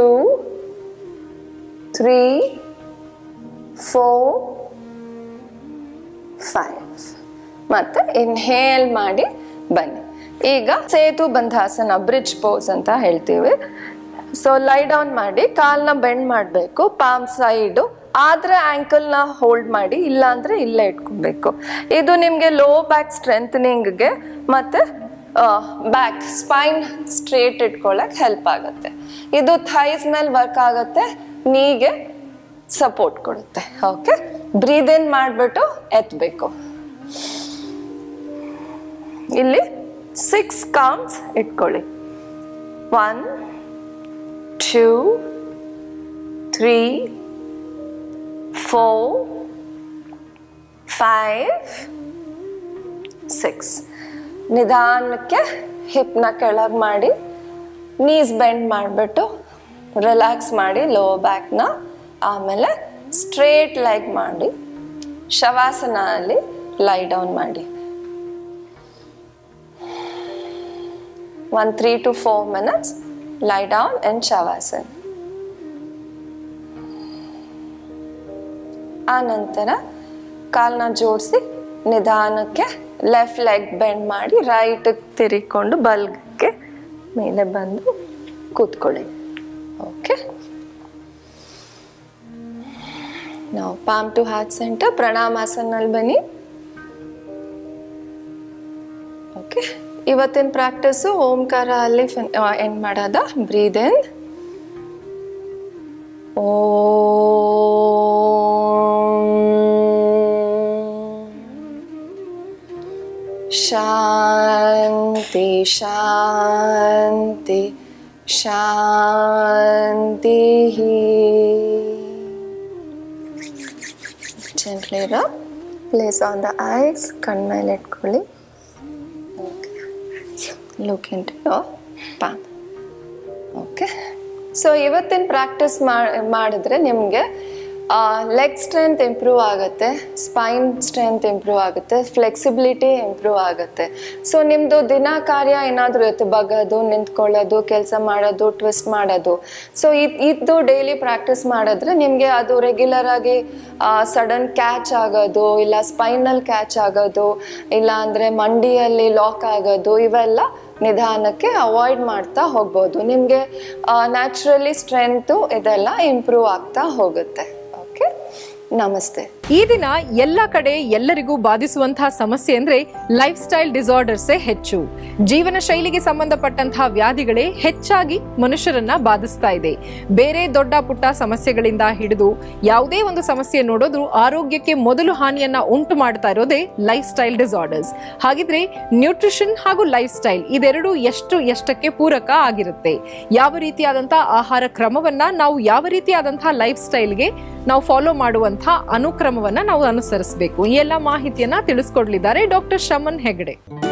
three four five ಮತ್ತೆ ಇನ್ಹೇಲ್ ಮಾಡಿ ಬನ್ನಿ ಈಗ ಸೇತು ಬಂಧಾಸನ ಬ್ರಿಡ್ಜ್ ಪೋಸ್ ಅಂತ ಹೇಳ್ತೀವಿ ಸೊ ಲೈ ಡೌನ್ ಮಾಡಿ ಕಾಲ್ನ ಬೆಂಡ್ ಮಾಡಬೇಕು ಪಾಮ್ ಸೈಡು ಆದ್ರೆ ಆಂಕಲ್ನ ಹೋಲ್ಡ್ ಮಾಡಿ ಇಲ್ಲ ಅಂದ್ರೆ ಇಲ್ಲೇ ಇಟ್ಕೊಬೇಕು ಇದು ನಿಮಗೆ ಲೋ ಬ್ಯಾಕ್ ಸ್ಟ್ರೆಂಥನಿಂಗ್ಗೆ ಮತ್ತೆ ಬ್ಯಾಕ್ ಸ್ಪೈನ್ ಸ್ಟ್ರೇಟ್ ಇಟ್ಕೊಳ್ಳಕ್ ಹೆಲ್ಪ್ ಆಗುತ್ತೆ ಇದು ಥೈಸ್ ಮೇಲೆ ವರ್ಕ್ ಆಗುತ್ತೆ ನೀಗೆ ಸಪೋರ್ಟ್ ಕೊಡುತ್ತೆ ಓಕೆ ಬ್ರೀದ್ ಇನ್ ಮಾಡಿಬಿಟ್ಟು ಎತ್ತಬೇಕು ಇಲ್ಲಿ ಸಿಕ್ಸ್ ಕೌಂಟ್ಸ್ ಇಟ್ಕೊಳ್ಳಿ one two three four five six ನಿಧಾನಕ್ಕೆ ಹಿಪ್ನ ಕೆಳಗೆ ಮಾಡಿ ನೀಸ್ ಬೆಂಡ್ ಮಾಡಿಬಿಟ್ಟು ರಿಲ್ಯಾಕ್ಸ್ ಮಾಡಿ ಲೋ ಬ್ಯಾಕ್ನ ಆಮೇಲೆ ಸ್ಟ್ರೇಟ್ ಲೆಗ್ ಮಾಡಿ ಶವಾಸನ ಅಲ್ಲಿ ಲೈ ಡೌನ್ ಮಾಡಿ one three to four minutes lie down in Shavasana ಆ ನಂತರ ಕಾಲ್ನ ಜೋಡಿಸಿ ನಿಧಾನಕ್ಕೆ ಲೆಫ್ಟ್ ಲೆಗ್ ಬೆಂಡ್ ಮಾಡಿ ರೈಟ್ ತಿರುಗಿಕೊಂಡು ಬಲ್ಗೆ ಮೇಲೆ ಬಂದು ಕೂತ್ಕೊಳ್ಳಿ ಓಕೆ ನಾವು ಪಾಮ್ ಟು ಹಾರ್ಟ್ ಸೆಂಟರ್ ಪ್ರಣಾಮಾಸನಲ್ಲಿ ಬನ್ನಿ ಓಕೆ ಇವತ್ತಿನ ಪ್ರಾಕ್ಟೀಸು ಓಂಕಾರ ಅಲ್ಲಿ ಎಂಡ್ ಮಾಡೋದ ಬ್ರೀದ್ ಇನ್ ಶಾಂತಿ ಶಾಂತಿ ಶಾಂತಿ gently rub place on the eyes ಕಣ್ಮೇಲೆ ಇಟ್ಕೊಳ್ಳಿ look into your path okay so ಇವತ್ತಿನ ಪ್ರಾಕ್ಟೀಸ್ ಮಾಡಿದ್ರೆ ನಿಮಗೆ ಲೆಗ್ ಸ್ಟ್ರೆಂತ್ ಇಂಪ್ರೂವ್ ಆಗುತ್ತೆ ಸ್ಪೈನ್ ಸ್ಟ್ರೆಂತ್ ಇಂಪ್ರೂವ್ ಆಗುತ್ತೆ ಫ್ಲೆಕ್ಸಿಬಿಲಿಟಿ ಇಂಪ್ರೂವ್ ಆಗುತ್ತೆ ಸೊ ನಿಮ್ಮದು ದಿನ ಕಾರ್ಯ ಏನಾದರೂ ಇರುತ್ತೆ ಬಗ್ಗೋದು ನಿಂತ್ಕೊಳ್ಳೋದು ಕೆಲಸ ಮಾಡೋದು ಟ್ವಿಸ್ಟ್ ಮಾಡೋದು ಸೊ ಇದು ಡೈಲಿ ಪ್ರಾಕ್ಟೀಸ್ ಮಾಡಿದ್ರೆ ನಿಮಗೆ ಅದು ರೆಗ್ಯುಲರ್ ಆಗಿ ಸಡನ್ ಕ್ಯಾಚ್ ಆಗೋದು ಇಲ್ಲ ಸ್ಪೈನಲ್ ಕ್ಯಾಚ್ ಆಗೋದು ಇಲ್ಲ ಅಂದರೆ ಮಂಡಿಯಲ್ಲಿ ಲಾಕ್ ಆಗೋದು ಇವೆಲ್ಲ ನಿಧಾನಕ್ಕೆ ಅವಾಯ್ಡ್ ಮಾಡ್ತಾ ಹೋಗ್ಬೋದು ನಿಮಗೆ ನ್ಯಾಚುರಲಿ ಸ್ಟ್ರೆಂತು ಇದೆಲ್ಲ ಇಂಪ್ರೂವ್ ಆಗ್ತಾ ಹೋಗುತ್ತೆ ಓಕೆ ನಮಸ್ತೆ ಈ ದಿನ ಎಲ್ಲ ಕಡೆ ಎಲ್ಲರಿಗೂ ಬಾಧಿಸುವಂತಹ ಸಮಸ್ಯೆ ಅಂದ್ರೆ ಲೈಫ್ ಸ್ಟೈಲ್ ಡಿಸಾರ್ಡರ್ಸೇ ಹೆಚ್ಚು ಜೀವನ ಶೈಲಿಗೆ ಸಂಬಂಧಪಟ್ಟಂತಹ ವ್ಯಾಧಿಗಳೇ ಹೆಚ್ಚಾಗಿ ಮನುಷ್ಯರನ್ನ ಬಾಧಿಸ್ತಾ ಇದೆ ಬೇರೆ ದೊಡ್ಡ ಪುಟ್ಟ ಸಮಸ್ಯೆಗಳಿಂದ ಹಿಡಿದು ಯಾವುದೇ ಒಂದು ಸಮಸ್ಯೆ ನೋಡೋದು ಆರೋಗ್ಯಕ್ಕೆ ಮೊದಲು ಹಾನಿಯನ್ನ ಉಂಟು ಮಾಡ್ತಾ ಇರೋದೇ ಲೈಫ್ ಸ್ಟೈಲ್ ಡಿಸಾರ್ಡರ್ಸ್ ಹಾಗಿದ್ರೆ ನ್ಯೂಟ್ರಿಷನ್ ಹಾಗೂ ಲೈಫ್ ಸ್ಟೈಲ್ ಇದೆರಡು ಎಷ್ಟು ಎಷ್ಟಕ್ಕೆ ಪೂರಕ ಆಗಿರುತ್ತೆ ಯಾವ ರೀತಿಯಾದಂತಹ ಆಹಾರ ಕ್ರಮವನ್ನ ನಾವು ಯಾವ ರೀತಿಯಾದಂತಹ ಲೈಫ್ ಸ್ಟೈಲ್ಗೆ ನಾವು ಫಾಲೋ ಮಾಡುವಂತಹ ಅನುಕ್ರಮವನ್ನ ನಾವು ಅನುಸರಿಸಬೇಕು ಈ ಎಲ್ಲ ಮಾಹಿತಿಯನ್ನ ತಿಳಿಸ್ಕೊಡ್ಲಿದ್ದಾರೆ ಡಾಕ್ಟರ್ ಶಮನ್ ಹೆಗಡೆ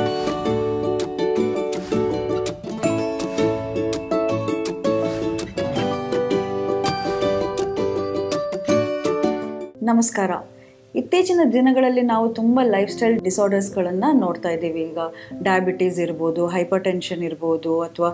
ನಮಸ್ಕಾರ ಇತ್ತೀಚಿನ ದಿನಗಳಲ್ಲಿ ನಾವು ತುಂಬ ಲೈಫ್ ಸ್ಟೈಲ್ ಡಿಸಾರ್ಡರ್ಸ್ಗಳನ್ನು ನೋಡ್ತಾ ಇದ್ದೀವಿ ಈಗ ಡಯಾಬಿಟೀಸ್ ಇರ್ಬೋದು ಹೈಪರ್ ಟೆನ್ಷನ್ ಇರ್ಬೋದು ಅಥವಾ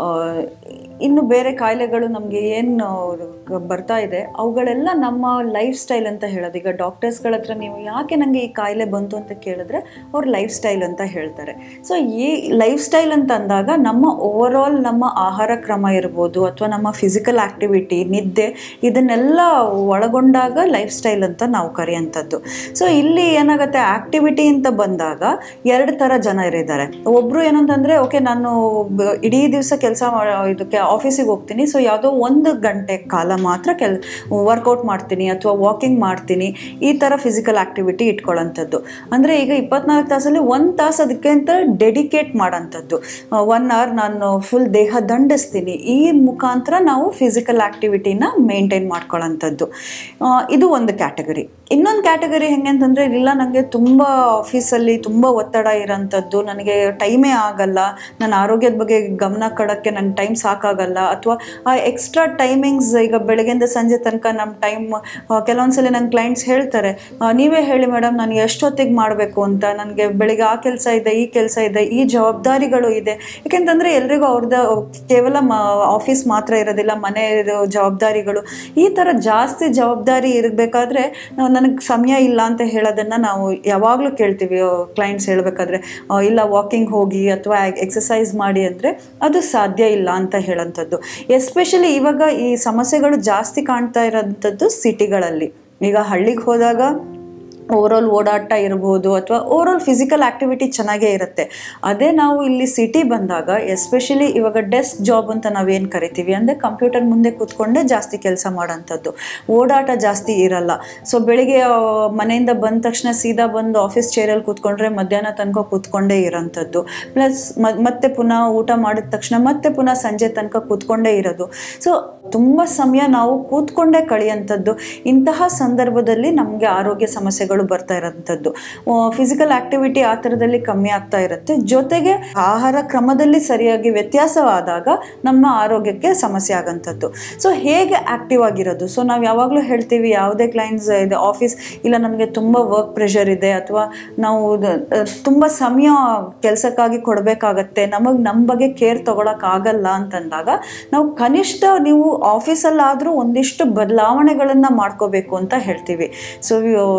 ಇನ್ನು ಬೇರೆ ಕಾಯಿಲೆಗಳು ನಮಗೆ ಏನು ಬರ್ತಾ ಇದೆ ಅವುಗಳೆಲ್ಲ ನಮ್ಮ ಲೈಫ್ ಸ್ಟೈಲ್ ಅಂತ ಹೇಳೋದು ಈಗ ಡಾಕ್ಟರ್ಸ್ಗಳ ಹತ್ರ ನೀವು ಯಾಕೆ ನನಗೆ ಈ ಕಾಯಿಲೆ ಬಂತು ಅಂತ ಕೇಳಿದ್ರೆ ಅವ್ರ ಲೈಫ್ ಸ್ಟೈಲ್ ಅಂತ ಹೇಳ್ತಾರೆ ಸೊ ಈ ಲೈಫ್ ಸ್ಟೈಲ್ ಅಂತ ಅಂದಾಗ ನಮ್ಮ ಓವರ್ ಆಲ್ ನಮ್ಮ ಆಹಾರ ಕ್ರಮ ಇರ್ಬೋದು ಅಥವಾ ನಮ್ಮ ಫಿಸಿಕಲ್ ಆ್ಯಕ್ಟಿವಿಟಿ ನಿದ್ದೆ ಇದನ್ನೆಲ್ಲ ಒಳಗೊಂಡಾಗ ಲೈಫ್ ಸ್ಟೈಲ್ ಅಂತ ನಾವು ಕರೆಯುವಂಥದ್ದು ಸೊ ಇಲ್ಲಿ ಏನಾಗುತ್ತೆ ಆ್ಯಕ್ಟಿವಿಟಿ ಅಂತ ಬಂದಾಗ ಎರಡು ಥರ ಜನ ಇರಿದ್ದಾರೆ ಒಬ್ಬರು ಏನಂತಂದರೆ ಓಕೆ ನಾನು ಬ- ಇಡೀ ದಿವಸ ಕೆಲಸ ಇದಕ್ಕೆ ಆಫೀಸಿಗೆ ಹೋಗ್ತೀನಿ ಸೊ ಯಾವುದೋ ಒಂದು ಗಂಟೆ ಕಾಲ ಮಾತ್ರ ಕೆಲ್ ವರ್ಕೌಟ್ ಮಾಡ್ತೀನಿ ಅಥವಾ ವಾಕಿಂಗ್ ಮಾಡ್ತೀನಿ ಈ ಥರ ಫಿಸಿಕಲ್ ಆ್ಯಕ್ಟಿವಿಟಿ ಇಟ್ಕೊಳ್ಳೋಂಥದ್ದು ಅಂದರೆ ಈಗ ಇಪ್ಪತ್ನಾಲ್ಕು ತಾಸಲ್ಲಿ ಒಂದು ತಾಸು ಅದಕ್ಕೆ ಅಂತ ಡೆಡಿಕೇಟ್ ಮಾಡೋಂಥದ್ದು ಒನ್ ಅವರ್ ನಾನು ಫುಲ್ ದೇಹ ದಂಡಿಸ್ತೀನಿ ಈ ಮುಖಾಂತರ ನಾವು ಫಿಸಿಕಲ್ ಆ್ಯಕ್ಟಿವಿಟಿನ ಮೇಂಟೈನ್ ಮಾಡ್ಕೊಳ್ಳೋಂಥದ್ದು ಆ, ಇದು ಒಂದು ಕ್ಯಾಟಗರಿ ಇನ್ನೊಂದು ಕ್ಯಾಟಗರಿ ಹೆಂಗೆ ಅಂತಂದರೆ ಇಲ್ಲ ನನಗೆ ತುಂಬ ಆಫೀಸಲ್ಲಿ ತುಂಬ ಒತ್ತಡ ಇರೋಂಥದ್ದು ನನಗೆ ಟೈಮೇ ಆಗಲ್ಲ ನನ್ನ ಆರೋಗ್ಯದ ಬಗ್ಗೆ ಗಮನ ಕೊಡೋಕ್ಕೆ ನನ್ನ ಟೈಮ್ ಸಾಕಾಗಲ್ಲ ಅಥವಾ ಆ ಎಕ್ಸ್ಟ್ರಾ ಟೈಮಿಂಗ್ಸ್ ಈಗ ಬೆಳಗ್ಗೆಯಿಂದ ಸಂಜೆ ತನಕ ನಮ್ಮ ಟೈಮ್ ಕೆಲವೊಂದ್ಸಲಿ ನನ್ನ ಕ್ಲೈಂಟ್ಸ್ ಹೇಳ್ತಾರೆ ಆ, ನೀವೇ ಹೇಳಿ ಮೇಡಮ್ ನಾನು ಎಷ್ಟೊತ್ತಿಗೆ ಮಾಡಬೇಕು ಅಂತ ನನಗೆ ಬೆಳಿಗ್ಗೆ ಆ ಕೆಲಸ ಇದೆ ಈ ಕೆಲಸ ಇದೆ ಈ ಜವಾಬ್ದಾರಿಗಳು ಇದೆ ಯಾಕೆಂತಂದರೆ ಎಲ್ರಿಗೂ ಅವ್ರದ್ದು ಕೇವಲ ಮ ಆಫೀಸ್ ಮಾತ್ರ ಇರೋದಿಲ್ಲ ಮನೆ ಜವಾಬ್ದಾರಿಗಳು ಈ ಥರ ಜಾಸ್ತಿ ಜವಾಬ್ದಾರಿ ಇರಬೇಕಾದ್ರೆ ನನಗೆ ಸಮಯ ಇಲ್ಲ ಅಂತ ಹೇಳೋದನ್ನು ನಾವು ಯಾವಾಗಲೂ ಕೇಳ್ತೀವಿ ಕ್ಲೈಂಟ್ಸ್ ಹೇಳಬೇಕಾದ್ರೆ ಇಲ್ಲ ವಾಕಿಂಗ್ ಹೋಗಿ ಅಥವಾ ಎಕ್ಸಸೈಸ್ ಮಾಡಿ ಅಂದರೆ ಅದು ಸಾಧ್ಯ ಇಲ್ಲ ಅಂತ ಹೇಳೋಂಥದ್ದು ಎಸ್ಪೆಷಲಿ ಇವಾಗ ಈ ಸಮಸ್ಯೆಗಳು ಜಾಸ್ತಿ ಕಾಣ್ತಾ ಇರೋಂಥದ್ದು ಸಿಟಿಗಳಲ್ಲಿ ಈಗ ಹಳ್ಳಿಗೆ ಹೋದಾಗ ಓವರಾಲ್ ಓಡಾಟ ಇರ್ಬೋದು ಅಥವಾ ಓವರಾಲ್ ಫಿಸಿಕಲ್ ಆ್ಯಕ್ಟಿವಿಟಿ ಚೆನ್ನಾಗೇ ಇರುತ್ತೆ ಅದೇ ನಾವು ಇಲ್ಲಿ ಸಿಟಿ ಬಂದಾಗ ಎಸ್ಪೆಷಲಿ ಇವಾಗ ಡೆಸ್ಕ್ ಜಾಬ್ ಅಂತ ನಾವೇನು ಕರಿತೀವಿ ಅಂದರೆ ಕಂಪ್ಯೂಟರ್ ಮುಂದೆ ಕೂತ್ಕೊಂಡೇ ಜಾಸ್ತಿ ಕೆಲಸ ಮಾಡೋಂಥದ್ದು ಓಡಾಟ ಜಾಸ್ತಿ ಇರಲ್ಲ ಸೊ ಬೆಳಿಗ್ಗೆ ಆ, ಮನೆಯಿಂದ ಬಂದ ತಕ್ಷಣ ಸೀದಾ ಬಂದು ಆಫೀಸ್ ಚೇರಲ್ಲಿ ಕೂತ್ಕೊಂಡ್ರೆ ಮಧ್ಯಾಹ್ನ ತನಕ ಕೂತ್ಕೊಂಡೇ ಇರೋಂಥದ್ದು ಪ್ಲಸ್ ಮತ್ತೆ ಪುನಃ ಊಟ ಮಾಡಿದ ತಕ್ಷಣ ಮತ್ತೆ ಪುನಃ ಸಂಜೆ ತನಕ ಕೂತ್ಕೊಂಡೇ ಇರೋದು ಸೊ ತುಂಬ ಸಮಯ ನಾವು ಕೂತ್ಕೊಂಡೇ ಕಳೆಯೋಂಥದ್ದು ಇಂತಹ ಸಂದರ್ಭದಲ್ಲಿ ನಮಗೆ ಆರೋಗ್ಯ ಸಮಸ್ಯೆಗಳು ಬರ್ತಾ ಇರೋಂಥದ್ದು ಫಿಸಿಕಲ್ ಆಕ್ಟಿವಿಟಿ ಆ ಥರದಲ್ಲಿ ಕಮ್ಮಿ ಆಗ್ತಾ ಇರುತ್ತೆ ಜೊತೆಗೆ ಆಹಾರ ಕ್ರಮದಲ್ಲಿ ಸರಿಯಾಗಿ ವ್ಯತ್ಯಾಸವಾದಾಗ ನಮ್ಮ ಆರೋಗ್ಯಕ್ಕೆ ಸಮಸ್ಯೆ ಆಗೋಂಥದ್ದು ಸೊ ಹೇಗೆ ಆಕ್ಟಿವ್ ಆಗಿರೋದು ಸೊ ನಾವು ಯಾವಾಗಲೂ ಹೇಳ್ತೀವಿ ಯಾವುದೇ ಕ್ಲೈಂಟ್ಸ್ ಇದೆ ಆಫೀಸ್ ಇಲ್ಲ ನಮಗೆ ತುಂಬ ವರ್ಕ್ ಪ್ರೆಷರ್ ಇದೆ ಅಥವಾ ನಾವು ದ- ಅಹ್, ತುಂಬ ಸಮಯ ಕೆಲಸಕ್ಕಾಗಿ ಕೊಡಬೇಕಾಗತ್ತೆ ನಮಗೆ ನಮ್ಮ ಬಗ್ಗೆ ಕೇರ್ ತಗೊಳಕ್ಕಾಗಲ್ಲ ಅಂತಂದಾಗ ನಾವು ಕನಿಷ್ಠ ನೀವು ಆಫೀಸಲ್ಲಾದರೂ ಒಂದಿಷ್ಟು ಬದಲಾವಣೆಗಳನ್ನು ಮಾಡ್ಕೋಬೇಕು ಅಂತ ಹೇಳ್ತೀವಿ ಸೊ ನಾವು ಹೇಳೋ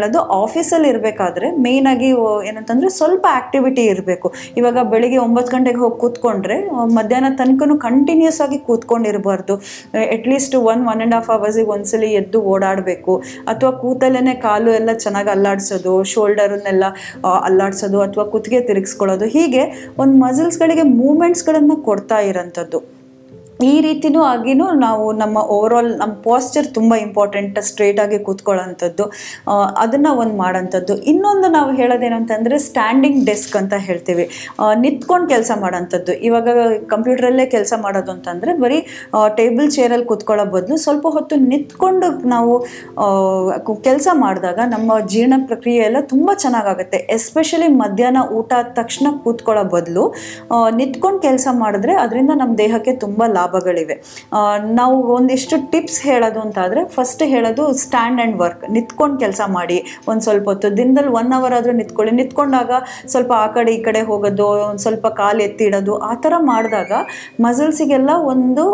ಹೇಳೋದು ಆಫೀಸಲ್ಲಿ ಇರಬೇಕಾದ್ರೆ ಮೇಯ್ನಾಗಿ ಏನಂತಂದರೆ ಸ್ವಲ್ಪ ಆ್ಯಕ್ಟಿವಿಟಿ ಇರಬೇಕು ಇವಾಗ ಬೆಳಿಗ್ಗೆ ಒಂಬತ್ತು ಗಂಟೆಗೆ ಹೋಗಿ ಕೂತ್ಕೊಂಡ್ರೆ ಆ, ಮಧ್ಯಾಹ್ನ ತನಕನೂ ಕಂಟಿನ್ಯೂಸ್ ಆಗಿ ಕೂತ್ಕೊಂಡಿರಬಾರ್ದು at least one one and half ಅವರ್ಸಿಗೆ ಒಂದ್ಸಲಿ ಎದ್ದು ಓಡಾಡಬೇಕು ಅಥವಾ ಕೂತಲ್ಲೇ ಕಾಲು ಎಲ್ಲ ಚೆನ್ನಾಗಿ ಅಲ್ಲಾಡಿಸೋದು ಶೋಲ್ಡರನ್ನೆಲ್ಲ ಅಲ್ಲಾಡಿಸೋದು ಅಥವಾ ಕುತ್ತಿಗೆ ತಿರುಗಿಸ್ಕೊಳ್ಳೋದು ಹೀಗೆ ಒಂದು ಮಸಲ್ಸ್ಗಳಿಗೆ ಮೂಮೆಂಟ್ಸ್ಗಳನ್ನು ಕೊಡ್ತಾ ಇರೋಂಥದ್ದು ಈ ರೀತಿನೂ ಆಗಿನೂ ನಾವು ನಮ್ಮ ಓವರಾಲ್ ನಮ್ಮ ಪಾಸ್ಚರ್ ತುಂಬ ಇಂಪಾರ್ಟೆಂಟ್ ಸ್ಟ್ರೇಟಾಗಿ ಕೂತ್ಕೊಳ್ಳೋಂಥದ್ದು ಅದನ್ನು ಒಂದು ಮಾಡೋಂಥದ್ದು ಇನ್ನೊಂದು ನಾವು ಹೇಳೋದೇನು ಅಂತಂದರೆ ಸ್ಟ್ಯಾಂಡಿಂಗ್ ಡೆಸ್ಕ್ ಅಂತ ಹೇಳ್ತೀವಿ ನಿಂತ್ಕೊಂಡು ಕೆಲಸ ಮಾಡೋಂಥದ್ದು ಇವಾಗ ಕಂಪ್ಯೂಟ್ರಲ್ಲೇ ಕೆಲಸ ಮಾಡೋದು ಅಂತಂದರೆ ಬರೀ ಟೇಬಲ್ ಚೇರಲ್ಲಿ ಕೂತ್ಕೊಳ್ಳೋ ಬದಲು ಸ್ವಲ್ಪ ಹೊತ್ತು ನಿಂತ್ಕೊಂಡು ನಾವು ಕೆಲಸ ಮಾಡಿದಾಗ ನಮ್ಮ ಜೀರ್ಣ ಪ್ರಕ್ರಿಯೆ ಎಲ್ಲ ತುಂಬ ಚೆನ್ನಾಗಾಗುತ್ತೆ ಎಸ್ಪೆಷಲಿ ಮಧ್ಯಾಹ್ನ ಊಟ ಆದ ತಕ್ಷಣ ಕೂತ್ಕೊಳ್ಳೋ ಬದಲು ನಿಂತ್ಕೊಂಡು ಕೆಲಸ ಮಾಡಿದ್ರೆ ಅದರಿಂದ ನಮ್ಮ ದೇಹಕ್ಕೆ ತುಂಬ ಲಾಭಗಳಿವೆ ಆ, ನಾವು ಒಂದಿಷ್ಟು ಟಿಪ್ಸ್ ಹೇಳೋದು ಅಂತಾದರೆ ಫಸ್ಟ್ ಹೇಳೋದು ಸ್ಟ್ಯಾಂಡ್ ಆ್ಯಂಡ್ ವರ್ಕ್ ನಿಂತ್ಕೊಂಡು ಕೆಲಸ ಮಾಡಿ ಒಂದು ಸ್ವಲ್ಪ ಹೊತ್ತು ದಿನದಲ್ಲಿ ಒನ್ ಅವರ್ ಆದರೂ ನಿಂತ್ಕೊಳ್ಳಿ ನಿಂತ್ಕೊಂಡಾಗ ಸ್ವಲ್ಪ ಆ ಕಡೆ ಈ ಕಡೆ ಹೋಗೋದು ಒಂದು ಸ್ವಲ್ಪ ಕಾಲು ಎತ್ತಿ ಇಡೋದು ಆ ಥರ ಮಾಡಿದಾಗ ಮಸಲ್ಸಿಗೆಲ್ಲ ಒಂದು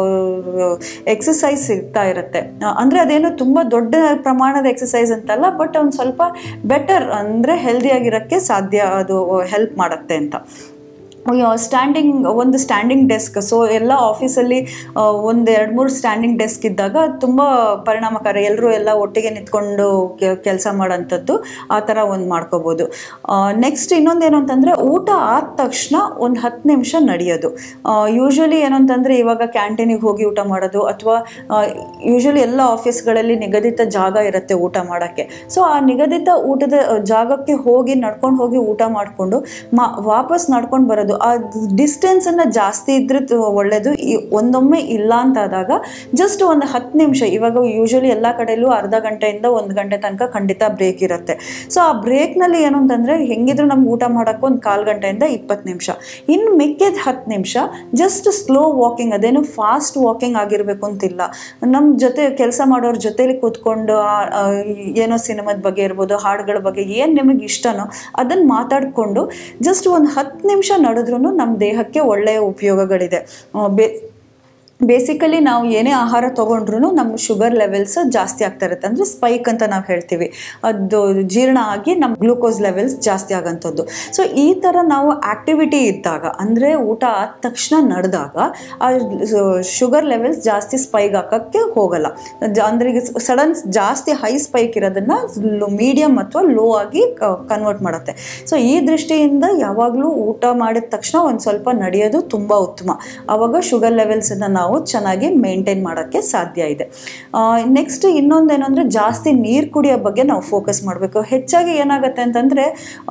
ಎಕ್ಸಸೈಸ್ ಸಿಗ್ತಾ ಇರುತ್ತೆ ಆ, ಅಂದರೆ ಅದೇನು ತುಂಬ ದೊಡ್ಡ ಪ್ರಮಾಣದ ಎಕ್ಸಸೈಸ್ ಅಂತಲ್ಲ ಬಟ್ ಒಂದು ಸ್ವಲ್ಪ ಬೆಟರ್ ಅಂದರೆ ಹೆಲ್ದಿಯಾಗಿರೋಕ್ಕೆ ಸಾಧ್ಯ ಅದು ಹೆಲ್ಪ್ ಮಾಡುತ್ತೆ ಅಂತ ಸ್ಟ್ಯಾಂಡಿಂಗ್ ಒಂದು ಸ್ಟ್ಯಾಂಡಿಂಗ್ ಡೆಸ್ಕ್ ಸೊ ಎಲ್ಲ ಆಫೀಸಲ್ಲಿ ಒಂದು ಎರಡು ಮೂರು ಸ್ಟ್ಯಾಂಡಿಂಗ್ ಡೆಸ್ಕ್ ಇದ್ದಾಗ ತುಂಬ ಪರಿಣಾಮಕಾರಿ ಎಲ್ಲರೂ ಎಲ್ಲ ಒಟ್ಟಿಗೆ ನಿಂತ್ಕೊಂಡು ಕೆಲಸ ಮಾಡೋಂಥದ್ದು ಆ ಥರ ಒಂದು ಮಾಡ್ಕೋಬೋದು ನೆಕ್ಸ್ಟ್ ಇನ್ನೊಂದೇನು ಅಂತಂದರೆ ಊಟ ಆದ ತಕ್ಷಣ ಒಂದು ಹತ್ತು ನಿಮಿಷ ನಡೆಯೋದು ಯೂಶ್ವಲಿ ಏನು ಅಂತಂದರೆ ಇವಾಗ ಕ್ಯಾಂಟೀನಿಗೆ ಹೋಗಿ ಊಟ ಮಾಡೋದು ಅಥವಾ ಯೂಶ್ವಲಿ ಎಲ್ಲ ಆಫೀಸ್ಗಳಲ್ಲಿ ನಿಗದಿತ ಜಾಗ ಇರುತ್ತೆ ಊಟ ಮಾಡೋಕ್ಕೆ ಸೊ ಆ ನಿಗದಿತ ಊಟದ ಜಾಗಕ್ಕೆ ಹೋಗಿ ನಡ್ಕೊಂಡು ಹೋಗಿ ಊಟ ಮಾಡಿಕೊಂಡು ಮಾ ವಾಪಸ್ ನಡ್ಕೊಂಡು ಬರೋದು ಆ ಡಿಸ್ಟೆನ್ಸನ್ನು ಜಾಸ್ತಿ ಇದ್ರೆ ತು- ಒಳ್ಳೆಯದು ಈ ಒಂದೊಮ್ಮೆ ಇಲ್ಲ ಅಂತ ಆದಾಗ ಜಸ್ಟ್ ಒಂದು ಹತ್ತು ನಿಮಿಷ ಇವಾಗ ಯೂಶ್ವಲಿ ಎಲ್ಲ ಕಡೆಯಲ್ಲೂ ಅರ್ಧ ಗಂಟೆಯಿಂದ ಒಂದು ಗಂಟೆ ತನಕ ಖಂಡಿತ ಬ್ರೇಕ್ ಇರುತ್ತೆ ಸೊ ಆ ಬ್ರೇಕ್ನಲ್ಲಿ ಏನು ಅಂತಂದರೆ ಹೆಂಗಿದ್ರು ನಮ್ಗೆ ಊಟ ಮಾಡೋಕ್ಕೆ ಒಂದು ಕಾಲು ಗಂಟೆಯಿಂದ ಇಪ್ಪತ್ತು ನಿಮಿಷ ಇನ್ನು ಮಿಕ್ಕಿದ ಹತ್ತು ನಿಮಿಷ ಜಸ್ಟ್ ಸ್ಲೋ ವಾಕಿಂಗ್ ಅದೇನು ಫಾಸ್ಟ್ ವಾಕಿಂಗ್ ಆಗಿರಬೇಕು ಅಂತಿಲ್ಲ ನಮ್ಮ ಜೊತೆ ಕೆಲಸ ಮಾಡೋರ ಜೊತೆಲಿ ಕೂತ್ಕೊಂಡು ಆ- ಆ ಏನೋ ಸಿನಿಮಾದ ಬಗ್ಗೆ ಇರ್ಬೋದು ಹಾಡುಗಳ ಬಗ್ಗೆ ಏನು ನಿಮಗೆ ಇಷ್ಟನೋ ಅದನ್ನು ಮಾತಾಡಿಕೊಂಡು ಜಸ್ಟ್ ಒಂದು ಹತ್ತು ನಿಮಿಷ ನಡೆದ್ರೂ ನಮ್ಮ ದೇಹಕ್ಕೆ ಒಳ್ಳೆಯ ಉಪಯೋಗಗಳಿದೆ ಆ, ಬೇ ಬೇಸಿಕಲಿ ನಾವು ಏನೇ ಆಹಾರ ತೊಗೊಂಡ್ರು ನಮ್ಮ ಶುಗರ್ ಲೆವೆಲ್ಸ್ ಜಾಸ್ತಿ ಆಗ್ತಾ ಇರುತ್ತೆ ಅಂದರೆ ಸ್ಪೈಕ್ ಅಂತ ನಾವು ಹೇಳ್ತೀವಿ ಅದು ಜೀರ್ಣ ಆಗಿ ನಮ್ಮ ಗ್ಲೂಕೋಸ್ ಲೆವೆಲ್ಸ್ ಜಾಸ್ತಿ ಆಗೋಂಥದ್ದು ಸೊ ಈ ಥರ ನಾವು ಆ್ಯಕ್ಟಿವಿಟಿ ಇದ್ದಾಗ ಅಂದರೆ ಊಟ ಆದ ತಕ್ಷಣ ನಡೆದಾಗ ಆ ಶುಗರ್ ಲೆವೆಲ್ಸ್ ಜಾಸ್ತಿ ಸ್ಪೈಕ್ ಹಾಕೋಕ್ಕೆ ಹೋಗಲ್ಲ ಜ- ಅಂದ್ರೆ ಈಗ ಸಡನ್ ಜಾಸ್ತಿ ಹೈ ಸ್ಪೈಕ್ ಇರೋದನ್ನು ಮೀಡಿಯಮ್ ಅಥವಾ ಲೋ ಆಗಿ ಕನ್ವರ್ಟ್ ಮಾಡುತ್ತೆ ಸೊ ಈ ದೃಷ್ಟಿಯಿಂದ ಯಾವಾಗಲೂ ಊಟ ಮಾಡಿದ ತಕ್ಷಣ ಒಂದು ಸ್ವಲ್ಪ ನಡೆಯೋದು ತುಂಬ ಉತ್ತಮ ಆವಾಗ ಶುಗರ್ ಲೆವೆಲ್ಸನ್ನು ನಾವು ಚೆನ್ನಾಗಿ ಮೇಂಟೈನ್ ಮಾಡೋಕ್ಕೆ ಸಾಧ್ಯ ಇದೆ ನೆಕ್ಸ್ಟ್ ಇನ್ನೊಂದೇನು ಅಂದರೆ ಜಾಸ್ತಿ ನೀರು ಕುಡಿಯೋ ಬಗ್ಗೆ ನಾವು ಫೋಕಸ್ ಮಾಡಬೇಕು ಹೆಚ್ಚಾಗಿ ಏನಾಗುತ್ತೆ ಅಂತಂದರೆ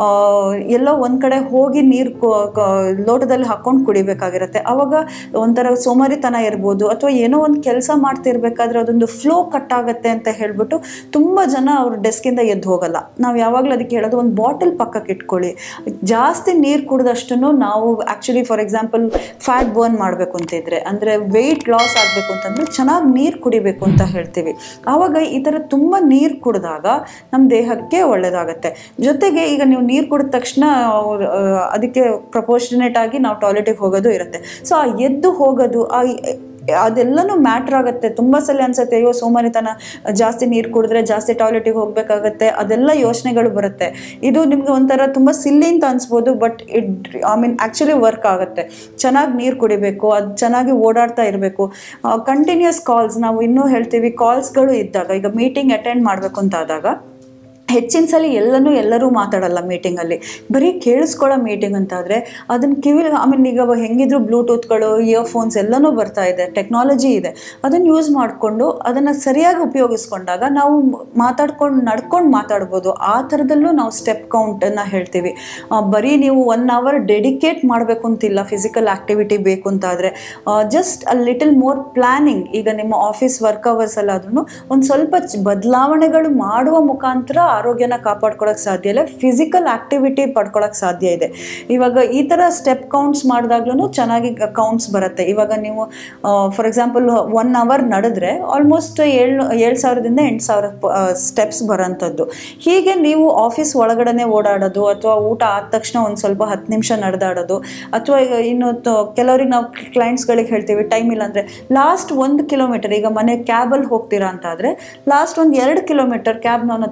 ಎಲ್ಲೋ ಒಂದು ಕಡೆ ಹೋಗಿ ನೀರು ಲೋಟದಲ್ಲಿ ಹಾಕ್ಕೊಂಡು ಕುಡಿಬೇಕಾಗಿರುತ್ತೆ ಆವಾಗ ಒಂಥರ ಸೋಮಾರಿತನ ಇರ್ಬೋದು ಅಥವಾ ಏನೋ ಒಂದು ಕೆಲಸ ಮಾಡ್ತಿರ್ಬೇಕಾದ್ರೆ ಅದೊಂದು ಫ್ಲೋ ಕಟ್ ಆಗುತ್ತೆ ಅಂತ ಹೇಳ್ಬಿಟ್ಟು ತುಂಬ ಜನ ಅವ್ರ ಡೆಸ್ಕಿಂದ ಎದ್ದು ಹೋಗಲ್ಲ ನಾವು ಯಾವಾಗಲೂ ಅದಕ್ಕೆ ಹೇಳೋದು ಒಂದು ಬಾಟಲ್ ಪಕ್ಕಕ್ಕೆ ಇಟ್ಕೊಳ್ಳಿ ಜಾಸ್ತಿ ನೀರು ಕುಡಿದಷ್ಟು ನಾವು actually for example fat burn ಮಾಡಬೇಕು ಅಂತಿದ್ರೆ ಅಂದರೆ ವೆಯ್ಟ್ ಲಾಸ್ ಆಗಬೇಕು ಅಂತಂದರೆ ಚೆನ್ನಾಗಿ ನೀರು ಕುಡಿಬೇಕು ಅಂತ ಹೇಳ್ತೀವಿ ಆವಾಗ ಈ ಥರ ತುಂಬ ನೀರು ಕುಡಿದಾಗ ನಮ್ಮ ದೇಹಕ್ಕೆ ಒಳ್ಳೆಯದಾಗತ್ತೆ ಜೊತೆಗೆ ಈಗ ನೀವು ನೀರು ಕುಡಿದ ತಕ್ಷಣ ಅವ್ರು, ಆ, ಅದಕ್ಕೆ ಪ್ರಪೋರ್ಷನೇಟ್ ಆಗಿ ನಾವು ಟಾಯ್ಲೆಟಿಗೆ ಹೋಗೋದು ಇರುತ್ತೆ ಸೊ ಆ ಎದ್ದು ಹೋಗೋದು ಆ ಅದೆಲ್ಲನೂ ಮ್ಯಾಟ್ರ್ ಆಗುತ್ತೆ ತುಂಬ ಸಲ ಅನ್ಸುತ್ತೆ ಅಯ್ಯೋ ಸೋಮಾರಿತನ ಜಾಸ್ತಿ ನೀರು ಕುಡಿದ್ರೆ ಜಾಸ್ತಿ ಟಾಯ್ಲೆಟಿಗೆ ಹೋಗಬೇಕಾಗತ್ತೆ ಅದೆಲ್ಲ ಯೋಚನೆಗಳು ಬರುತ್ತೆ ಇದು ನಿಮ್ಗೆ ಒಂಥರ ತುಂಬ ಸಿಲ್ಲಿ ಅಂತ ಅನ್ಸ್ಬೋದು but it I mean actually work ಆಗುತ್ತೆ ಚೆನ್ನಾಗಿ ನೀರು ಕುಡಿಬೇಕು ಅದು ಚೆನ್ನಾಗಿ ಓಡಾಡ್ತಾ ಇರಬೇಕು ಕಂಟಿನ್ಯೂಸ್ ಕಾಲ್ಸ್ ನಾವು ಇನ್ನೂ ಹೇಳ್ತೀವಿ ಕಾಲ್ಸ್ಗಳು ಇದ್ದಾಗ ಈಗ ಮೀಟಿಂಗ್ ಅಟೆಂಡ್ ಮಾಡಬೇಕು ಅಂತ ಆದಾಗ ಹೆಚ್ಚಿನ ಸಲ ಎಲ್ಲನೂ ಎಲ್ಲರೂ ಮಾತಾಡಲ್ಲ ಮೀಟಿಂಗಲ್ಲಿ ಬರೀ ಕೇಳಿಸ್ಕೊಳ್ಳೋ ಮೀಟಿಂಗ್ ಅಂತಾದರೆ ಅದನ್ನು ಕಿವಿ ಐ ಮೀನ್ ಈಗ ಹೆಂಗಿದ್ರು ಬ್ಲೂಟೂತ್ಗಳು ಇಯರ್ಫೋನ್ಸ್ ಎಲ್ಲನೂ ಬರ್ತಾ ಇದೆ ಟೆಕ್ನಾಲಜಿ ಇದೆ ಅದನ್ನು ಯೂಸ್ ಮಾಡಿಕೊಂಡು ಅದನ್ನು ಸರಿಯಾಗಿ ಉಪಯೋಗಿಸ್ಕೊಂಡಾಗ ನಾವು ಮಾತಾಡ್ಕೊಂಡು ನಡ್ಕೊಂಡು ಮಾತಾಡ್ಬೋದು ಆ ಥರದಲ್ಲೂ ನಾವು ಸ್ಟೆಪ್ ಕೌಂಟನ್ನು ಹೇಳ್ತೀವಿ ಆ, ಬರೀ ನೀವು ಒನ್ ಅವರ್ ಡೆಡಿಕೇಟ್ ಮಾಡಬೇಕು ಅಂತಿಲ್ಲ ಫಿಸಿಕಲ್ ಆ್ಯಕ್ಟಿವಿಟಿ ಬೇಕು ಅಂತಾದರೆ just a little more planning ಈಗ ನಿಮ್ಮ ಆಫೀಸ್ ವರ್ಕ್ ಅವರ್ಸಲ್ಲಾದ್ರೂ ಒಂದು ಸ್ವಲ್ಪ ಚ- ಬದಲಾವಣೆಗಳು ಮಾಡುವ ಮುಖಾಂತರ ಆರೋಗ್ಯನ ಕಾಪಾಡ್ಕೊಳಕ್ಕೆ ಸಾಧ್ಯ ಇಲ್ಲ ಫಿಸಿಕಲ್ ಆ್ಯಕ್ಟಿವಿಟಿ ಪಡ್ಕೊಳಕ್ಕೆ ಸಾಧ್ಯ ಇದೆ ಇವಾಗ ಈ ಥರ ಸ್ಟೆಪ್ ಕೌಂಟ್ಸ್ ಮಾಡಿದಾಗ್ಲೂ ಚೆನ್ನಾಗಿ ಕೌಂಟ್ಸ್ ಬರುತ್ತೆ ಇವಾಗ ನೀವು ಫಾರ್ ಎಕ್ಸಾಂಪಲ್ ಒನ್ ಅವರ್ ನಡೆದ್ರೆ ಆಲ್ಮೋಸ್ಟ್ ಏಳು ಏಳು ಸಾವಿರದಿಂದ ಎಂಟು ಸಾವಿರ ಸ್ಟೆಪ್ಸ್ ಬರೋಂಥದ್ದು ಹೀಗೆ ನೀವು ಆಫೀಸ್ ಒಳಗಡೆ ಓಡಾಡೋದು ಅಥವಾ ಊಟ ಆದ ತಕ್ಷಣ ಒಂದು ಸ್ವಲ್ಪ ಹತ್ತು ನಿಮಿಷ ನಡೆದಾಡೋದು ಅಥವಾ ಈಗ ಇನ್ನು ತ- ಕೆಲವ್ರಿಗೆ ನಾವು ಕ್ಲೈಂಟ್ಸ್ಗಳಿಗೆ ಹೇಳ್ತೀವಿ ಟೈಮ್ ಇಲ್ಲ ಅಂದರೆ ಲಾಸ್ಟ್ ಒಂದು ಕಿಲೋಮೀಟರ್ ಈಗ ಮನೆ ಕ್ಯಾಬಲ್ಲಿ ಹೋಗ್ತೀರಾ ಅಂತ ಆದರೆ ಲಾಸ್ಟ್ ಒಂದು ಎರಡು ಕಿಲೋಮೀಟರ್ ಕ್ಯಾಬ್ ನನ್ನ ಹತ್ರ ಅಲ್ಲಿ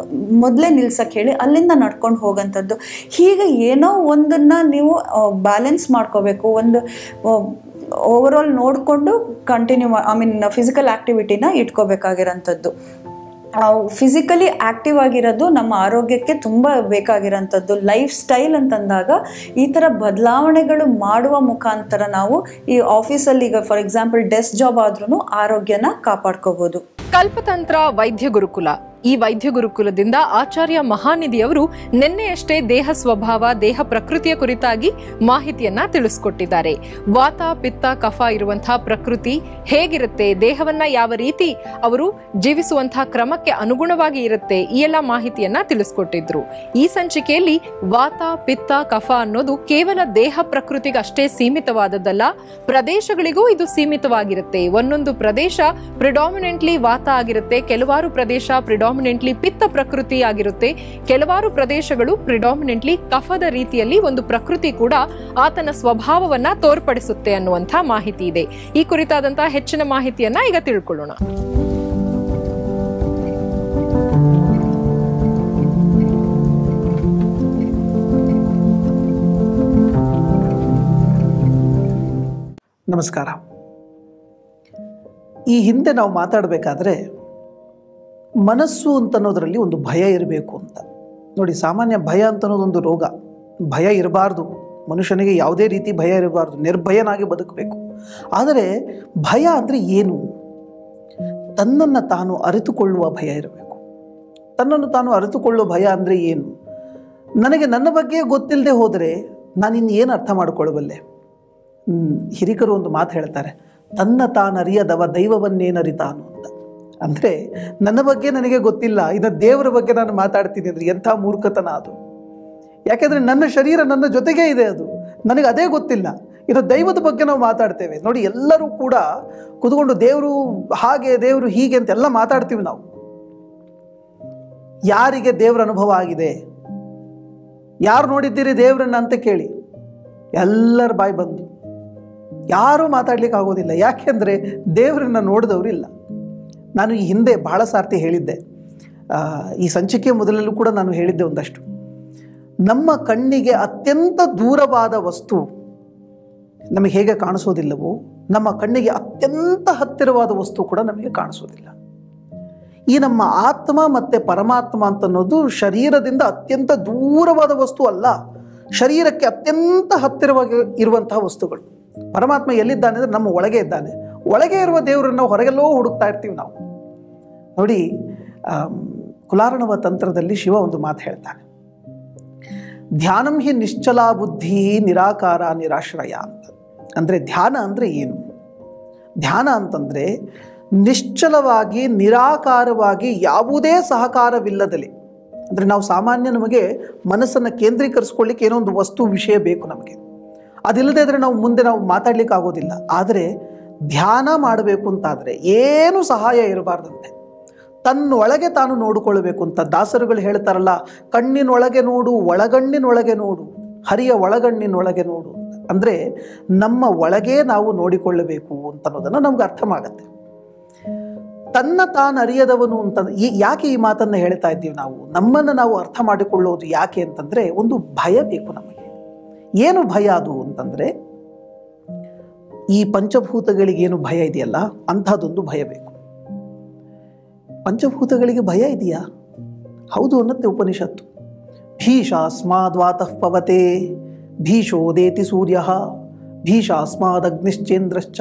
ಮೊದಲೇ ನಿಲ್ಸಕ್ಕೆ ಹೇಳಿ ಅಲ್ಲಿಂದ ನಡ್ಕೊಂಡು ಹೋಗೋಂಥದ್ದು ಹೀಗೆ ಏನೋ ಒಂದನ್ನು ನೀವು ಬ್ಯಾಲೆನ್ಸ್ ಮಾಡ್ಕೋಬೇಕು ಒಂದು ಓವರ್ ಆಲ್ ನೋಡಿಕೊಂಡು ಕಂಟಿನ್ಯೂ ಐ ಮೀನ್ ಫಿಸಿಕಲ್ ಆ್ಯಕ್ಟಿವಿಟಿನ ಇಟ್ಕೋಬೇಕಾಗಿರೋಂಥದ್ದು ಫಿಸಿಕಲಿ ಆ್ಯಕ್ಟಿವ್ ಆಗಿರೋದು ನಮ್ಮ ಆರೋಗ್ಯಕ್ಕೆ ತುಂಬ ಬೇಕಾಗಿರೋಂಥದ್ದು ಲೈಫ್ ಸ್ಟೈಲ್ ಅಂತಂದಾಗ ಈ ಥರ ಬದಲಾವಣೆಗಳು ಮಾಡುವ ಮುಖಾಂತರ ನಾವು ಈ ಆಫೀಸಲ್ಲಿ ಈಗ ಫಾರ್ ಎಕ್ಸಾಂಪಲ್ ಡೆಸ್ಕ್ ಜಾಬ್ ಆದ್ರೂ ಆರೋಗ್ಯನ ಕಾಪಾಡ್ಕೋಬೋದು ಕಲ್ಪತಂತ್ರ ವೈದ್ಯ ಗುರುಕುಲ ಈ ವೈದ್ಯ ಗುರುಕುಲದಿಂದ ಆಚಾರ್ಯ ಮಹಾನಿಧಿಯವರು ನಿನ್ನೆಯಷ್ಟೇ ದೇಹ ಸ್ವಭಾವ ದೇಹ ಪ್ರಕೃತಿಯ ಕುರಿತಾಗಿ ಮಾಹಿತಿಯನ್ನ ತಿಳಿಸ್ಕೊಟ್ಟಿದ್ದಾರೆ ವಾತ ಪಿತ್ತ ಕಫ ಇರುವಂತಹ ಪ್ರಕೃತಿ ಹೇಗಿರುತ್ತೆ ದೇಹವನ್ನ ಯಾವ ರೀತಿ ಅವರು ಜೀವಿಸುವಂತಹ ಕ್ರಮಕ್ಕೆ ಅನುಗುಣವಾಗಿ ಇರುತ್ತೆ ಈ ಎಲ್ಲ ಮಾಹಿತಿಯನ್ನ ತಿಳಿಸ್ಕೊಟ್ಟಿದ್ರು ಈ ಸಂಚಿಕೆಯಲ್ಲಿ ವಾತ ಪಿತ್ತ ಕಫ ಅನ್ನೋದು ಕೇವಲ ದೇಹ ಪ್ರಕೃತಿಗೆ ಅಷ್ಟೇ ಸೀಮಿತವಾದದ್ದಲ್ಲ ಪ್ರದೇಶಗಳಿಗೂ ಇದು ಸೀಮಿತವಾಗಿರುತ್ತೆ ಒಂದೊಂದು ಪ್ರದೇಶ ಪ್ರಿಡಾಮಿನೆಂಟ್ಲಿ ವಾತ ಆಗಿರುತ್ತೆ ಕೆಲವಾರು ಪ್ರದೇಶ ಪ್ರಿಡಾಮಿನೆಂಟ್ಲಿ ಪಿತ್ತ ಪ್ರಕೃತಿ ಆಗಿರುತ್ತೆ ಕೆಲವಾರು ಪ್ರದೇಶಗಳು ಪ್ರಿಡಾಮಿನೆಂಟ್ಲಿ ಕಫದ ರೀತಿಯಲ್ಲಿ ಒಂದು ಪ್ರಕೃತಿ ಕೂಡ ಆತನ ಸ್ವಭಾವವನ್ನ ತೋರ್ಪಡಿಸುತ್ತೆ ಅನ್ನುವಂಥ ಮಾಹಿತಿ ಇದೆ ಈ ಕುರಿತಾದಂತಹ ಹೆಚ್ಚಿನ ಮಾಹಿತಿಯನ್ನ ಈಗ ತಿಳ್ಕೊಳ್ಳೋಣ ನಮಸ್ಕಾರ ಈ ಹಿಂದೆ ನಾವು ಮಾತಾಡಬೇಕಾದ್ರೆ ಮನಸ್ಸು ಅಂತನ್ನೋದರಲ್ಲಿ ಒಂದು ಭಯ ಇರಬೇಕು ಅಂತ ನೋಡಿ ಸಾಮಾನ್ಯ ಭಯ ಅಂತನ್ನೋದೊಂದು ರೋಗ ಭಯ ಇರಬಾರ್ದು ಮನುಷ್ಯನಿಗೆ ಯಾವುದೇ ರೀತಿ ಭಯ ಇರಬಾರ್ದು ನಿರ್ಭಯನಾಗಿ ಬದುಕಬೇಕು ಆದರೆ ಭಯ ಅಂದರೆ ಏನು ತನ್ನನ್ನು ತಾನು ಅರಿತುಕೊಳ್ಳುವ ಭಯ ಇರಬೇಕು ತನ್ನನ್ನು ತಾನು ಅರಿತುಕೊಳ್ಳುವ ಭಯ ಅಂದರೆ ಏನು ನನಗೆ ನನ್ನ ಬಗ್ಗೆ ಗೊತ್ತಿಲ್ಲದೆ ಹೋದರೆ ನಾನು ಇನ್ನು ಏನು ಅರ್ಥ ಮಾಡಿಕೊಳ್ಳಬಲ್ಲೆ ಹ್ಮ್, ಹಿರಿಕರು ಒಂದು ಮಾತು ಹೇಳ್ತಾರೆ ತನ್ನ ತಾನರಿಯದವ ದೈವವನ್ನೇನರಿತಾನು ಅಂತ ಅಂದರೆ ನನ್ನ ಬಗ್ಗೆ ನನಗೆ ಗೊತ್ತಿಲ್ಲ ಇನ್ನು ದೇವರ ಬಗ್ಗೆ ನಾನು ಮಾತಾಡ್ತೀನಿ ಅಂದರೆ ಎಂಥ ಮೂರ್ಖತನ ಅದು ಯಾಕೆಂದರೆ ನನ್ನ ಶರೀರ ನನ್ನ ಜೊತೆಗೇ ಇದೆ ಅದು ನನಗೆ ಅದೇ ಗೊತ್ತಿಲ್ಲ ಇನ್ನು ದೈವದ ಬಗ್ಗೆ ನಾವು ಮಾತಾಡ್ತೇವೆ ನೋಡಿ ಎಲ್ಲರೂ ಕೂಡ ಕುತ್ಕೊಂಡು ದೇವರು ಹಾಗೆ ದೇವರು ಹೀಗೆ ಅಂತೆಲ್ಲ ಮಾತಾಡ್ತೀವಿ ನಾವು ಯಾರಿಗೆ ದೇವರ ಅನುಭವ ಆಗಿದೆ ಯಾರು ನೋಡಿದ್ದೀರಿ ದೇವರನ್ನ ಅಂತ ಕೇಳಿ ಎಲ್ಲರ ಬಾಯಿ ಬಂದು ಯಾರೂ ಮಾತಾಡ್ಲಿಕ್ಕೆ ಆಗೋದಿಲ್ಲ ಯಾಕೆಂದರೆ ದೇವರನ್ನ ನೋಡಿದವರು ಇಲ್ಲ ನಾನು ಈ ಹಿಂದೆ ಬಹಳ ಸಾರ್ತಿ ಹೇಳಿದ್ದೆ ಆ, ಈ ಸಂಚಿಕೆ ಮೊದಲಲ್ಲೂ ಕೂಡ ನಾನು ಹೇಳಿದ್ದೆ ಒಂದಷ್ಟು ನಮ್ಮ ಕಣ್ಣಿಗೆ ಅತ್ಯಂತ ದೂರವಾದ ವಸ್ತು ನಮಗೆ ಹೇಗೆ ಕಾಣಿಸೋದಿಲ್ಲವೋ ನಮ್ಮ ಕಣ್ಣಿಗೆ ಅತ್ಯಂತ ಹತ್ತಿರವಾದ ವಸ್ತು ಕೂಡ ನಮಗೆ ಕಾಣಿಸೋದಿಲ್ಲ ಈ ನಮ್ಮ ಆತ್ಮ ಮತ್ತು ಪರಮಾತ್ಮ ಅಂತನ್ನೋದು ಶರೀರದಿಂದ ಅತ್ಯಂತ ದೂರವಾದ ವಸ್ತು ಅಲ್ಲ ಶರೀರಕ್ಕೆ ಅತ್ಯಂತ ಹತ್ತಿರವಾಗಿ ಇರುವಂತಹ ವಸ್ತುಗಳು ಪರಮಾತ್ಮ ಎಲ್ಲಿದ್ದಾನೆ ಅಂದರೆ ನಮ್ಮ ಒಳಗೆ ಇದ್ದಾನೆ ಒಳಗೆ ಇರುವ ದೇವರನ್ನು ನಾವು ಹೊರಗೆಲ್ಲೋ ಹುಡುಕ್ತಾ ಇರ್ತೀವಿ ನಾವು ನೋಡಿ ಆಮ್, ಕುಲಾರಣವ ತಂತ್ರದಲ್ಲಿ ಶಿವ ಒಂದು ಮಾತು ಹೇಳ್ತಾನೆ ಧ್ಯಾನಂ ಹಿ ನಿಶ್ಚಲ ಬುದ್ಧಿ ನಿರಾಕಾರ ನಿರಾಶ್ರಯ ಅಂತ ಅಂದರೆ ಧ್ಯಾನ ಅಂದರೆ ಏನು ಧ್ಯಾನ ಅಂತಂದರೆ ನಿಶ್ಚಲವಾಗಿ ನಿರಾಕಾರವಾಗಿ ಯಾವುದೇ ಸಹಕಾರವಿಲ್ಲದಲೆ ಅಂದರೆ ನಾವು ಸಾಮಾನ್ಯ ನಮಗೆ ಮನಸ್ಸನ್ನು ಕೇಂದ್ರೀಕರಿಸ್ಕೊಳ್ಳಿಕ್ಕೆ ಏನೋ ಒಂದು ವಸ್ತು ವಿಷಯ ಬೇಕು ನಮಗೆ ಅದಿಲ್ಲದೆ ಇದ್ರೆ ನಾವು ಮುಂದೆ ನಾವು ಮಾತಾಡ್ಲಿಕ್ಕೆ ಆಗೋದಿಲ್ಲ ಆದರೆ ಧ್ಯಾನ ಮಾಡಬೇಕು ಅಂತಾದರೆ ಏನು ಸಹಾಯ ಇರಬಾರ್ದಂತೆ ತನ್ನೊಳಗೆ ತಾನು ನೋಡಿಕೊಳ್ಳಬೇಕು ಅಂತ ದಾಸರುಗಳು ಹೇಳ್ತಾರಲ್ಲ ಕಣ್ಣಿನೊಳಗೆ ನೋಡು ಒಳಗಣ್ಣಿನೊಳಗೆ ನೋಡು ಹರಿಯ ಒಳಗಣ್ಣಿನೊಳಗೆ ನೋಡು ಅಂತ ಅಂದರೆ ನಮ್ಮ ಒಳಗೆ ನಾವು ನೋಡಿಕೊಳ್ಳಬೇಕು ಅಂತ ಅನ್ನೋದನ್ನು ನಮ್ಗೆ ಅರ್ಥವಾಗತ್ತೆ ತನ್ನ ತಾನು ಅರಿಯದವನು ಅಂತ ಈ ಯಾಕೆ ಈ ಮಾತನ್ನು ಹೇಳ್ತಾ ಇದ್ದೀವಿ ನಾವು ನಮ್ಮನ್ನು ನಾವು ಅರ್ಥ ಮಾಡಿಕೊಳ್ಳೋದು ಯಾಕೆ ಅಂತಂದರೆ ಒಂದು ಭಯ ಬೇಕು ನಮಗೆ ಏನು ಭಯ ಅದು ಅಂತಂದರೆ ಈ ಪಂಚಭೂತಗಳಿಗೆ ಏನು ಭಯ ಇದೆಯಲ್ಲ ಅಂಥದ್ದೊಂದು ಭಯ ಬೇಕು ಪಂಚಭೂತಗಳಿಗೆ ಭಯ ಇದೆಯಾ ಹೌದು ಅನ್ನತ್ತೆ ಉಪನಿಷತ್ತು ಭೀಷಾಸ್ಮಾದ್ವಾತಃ ಪವತೆ ಭೀಷೋದೇತಿ ಸೂರ್ಯ ಭೀಷಾಸ್ಮಾದಗ್ನಿಶ್ಚೇಂದ್ರಶ್ಚ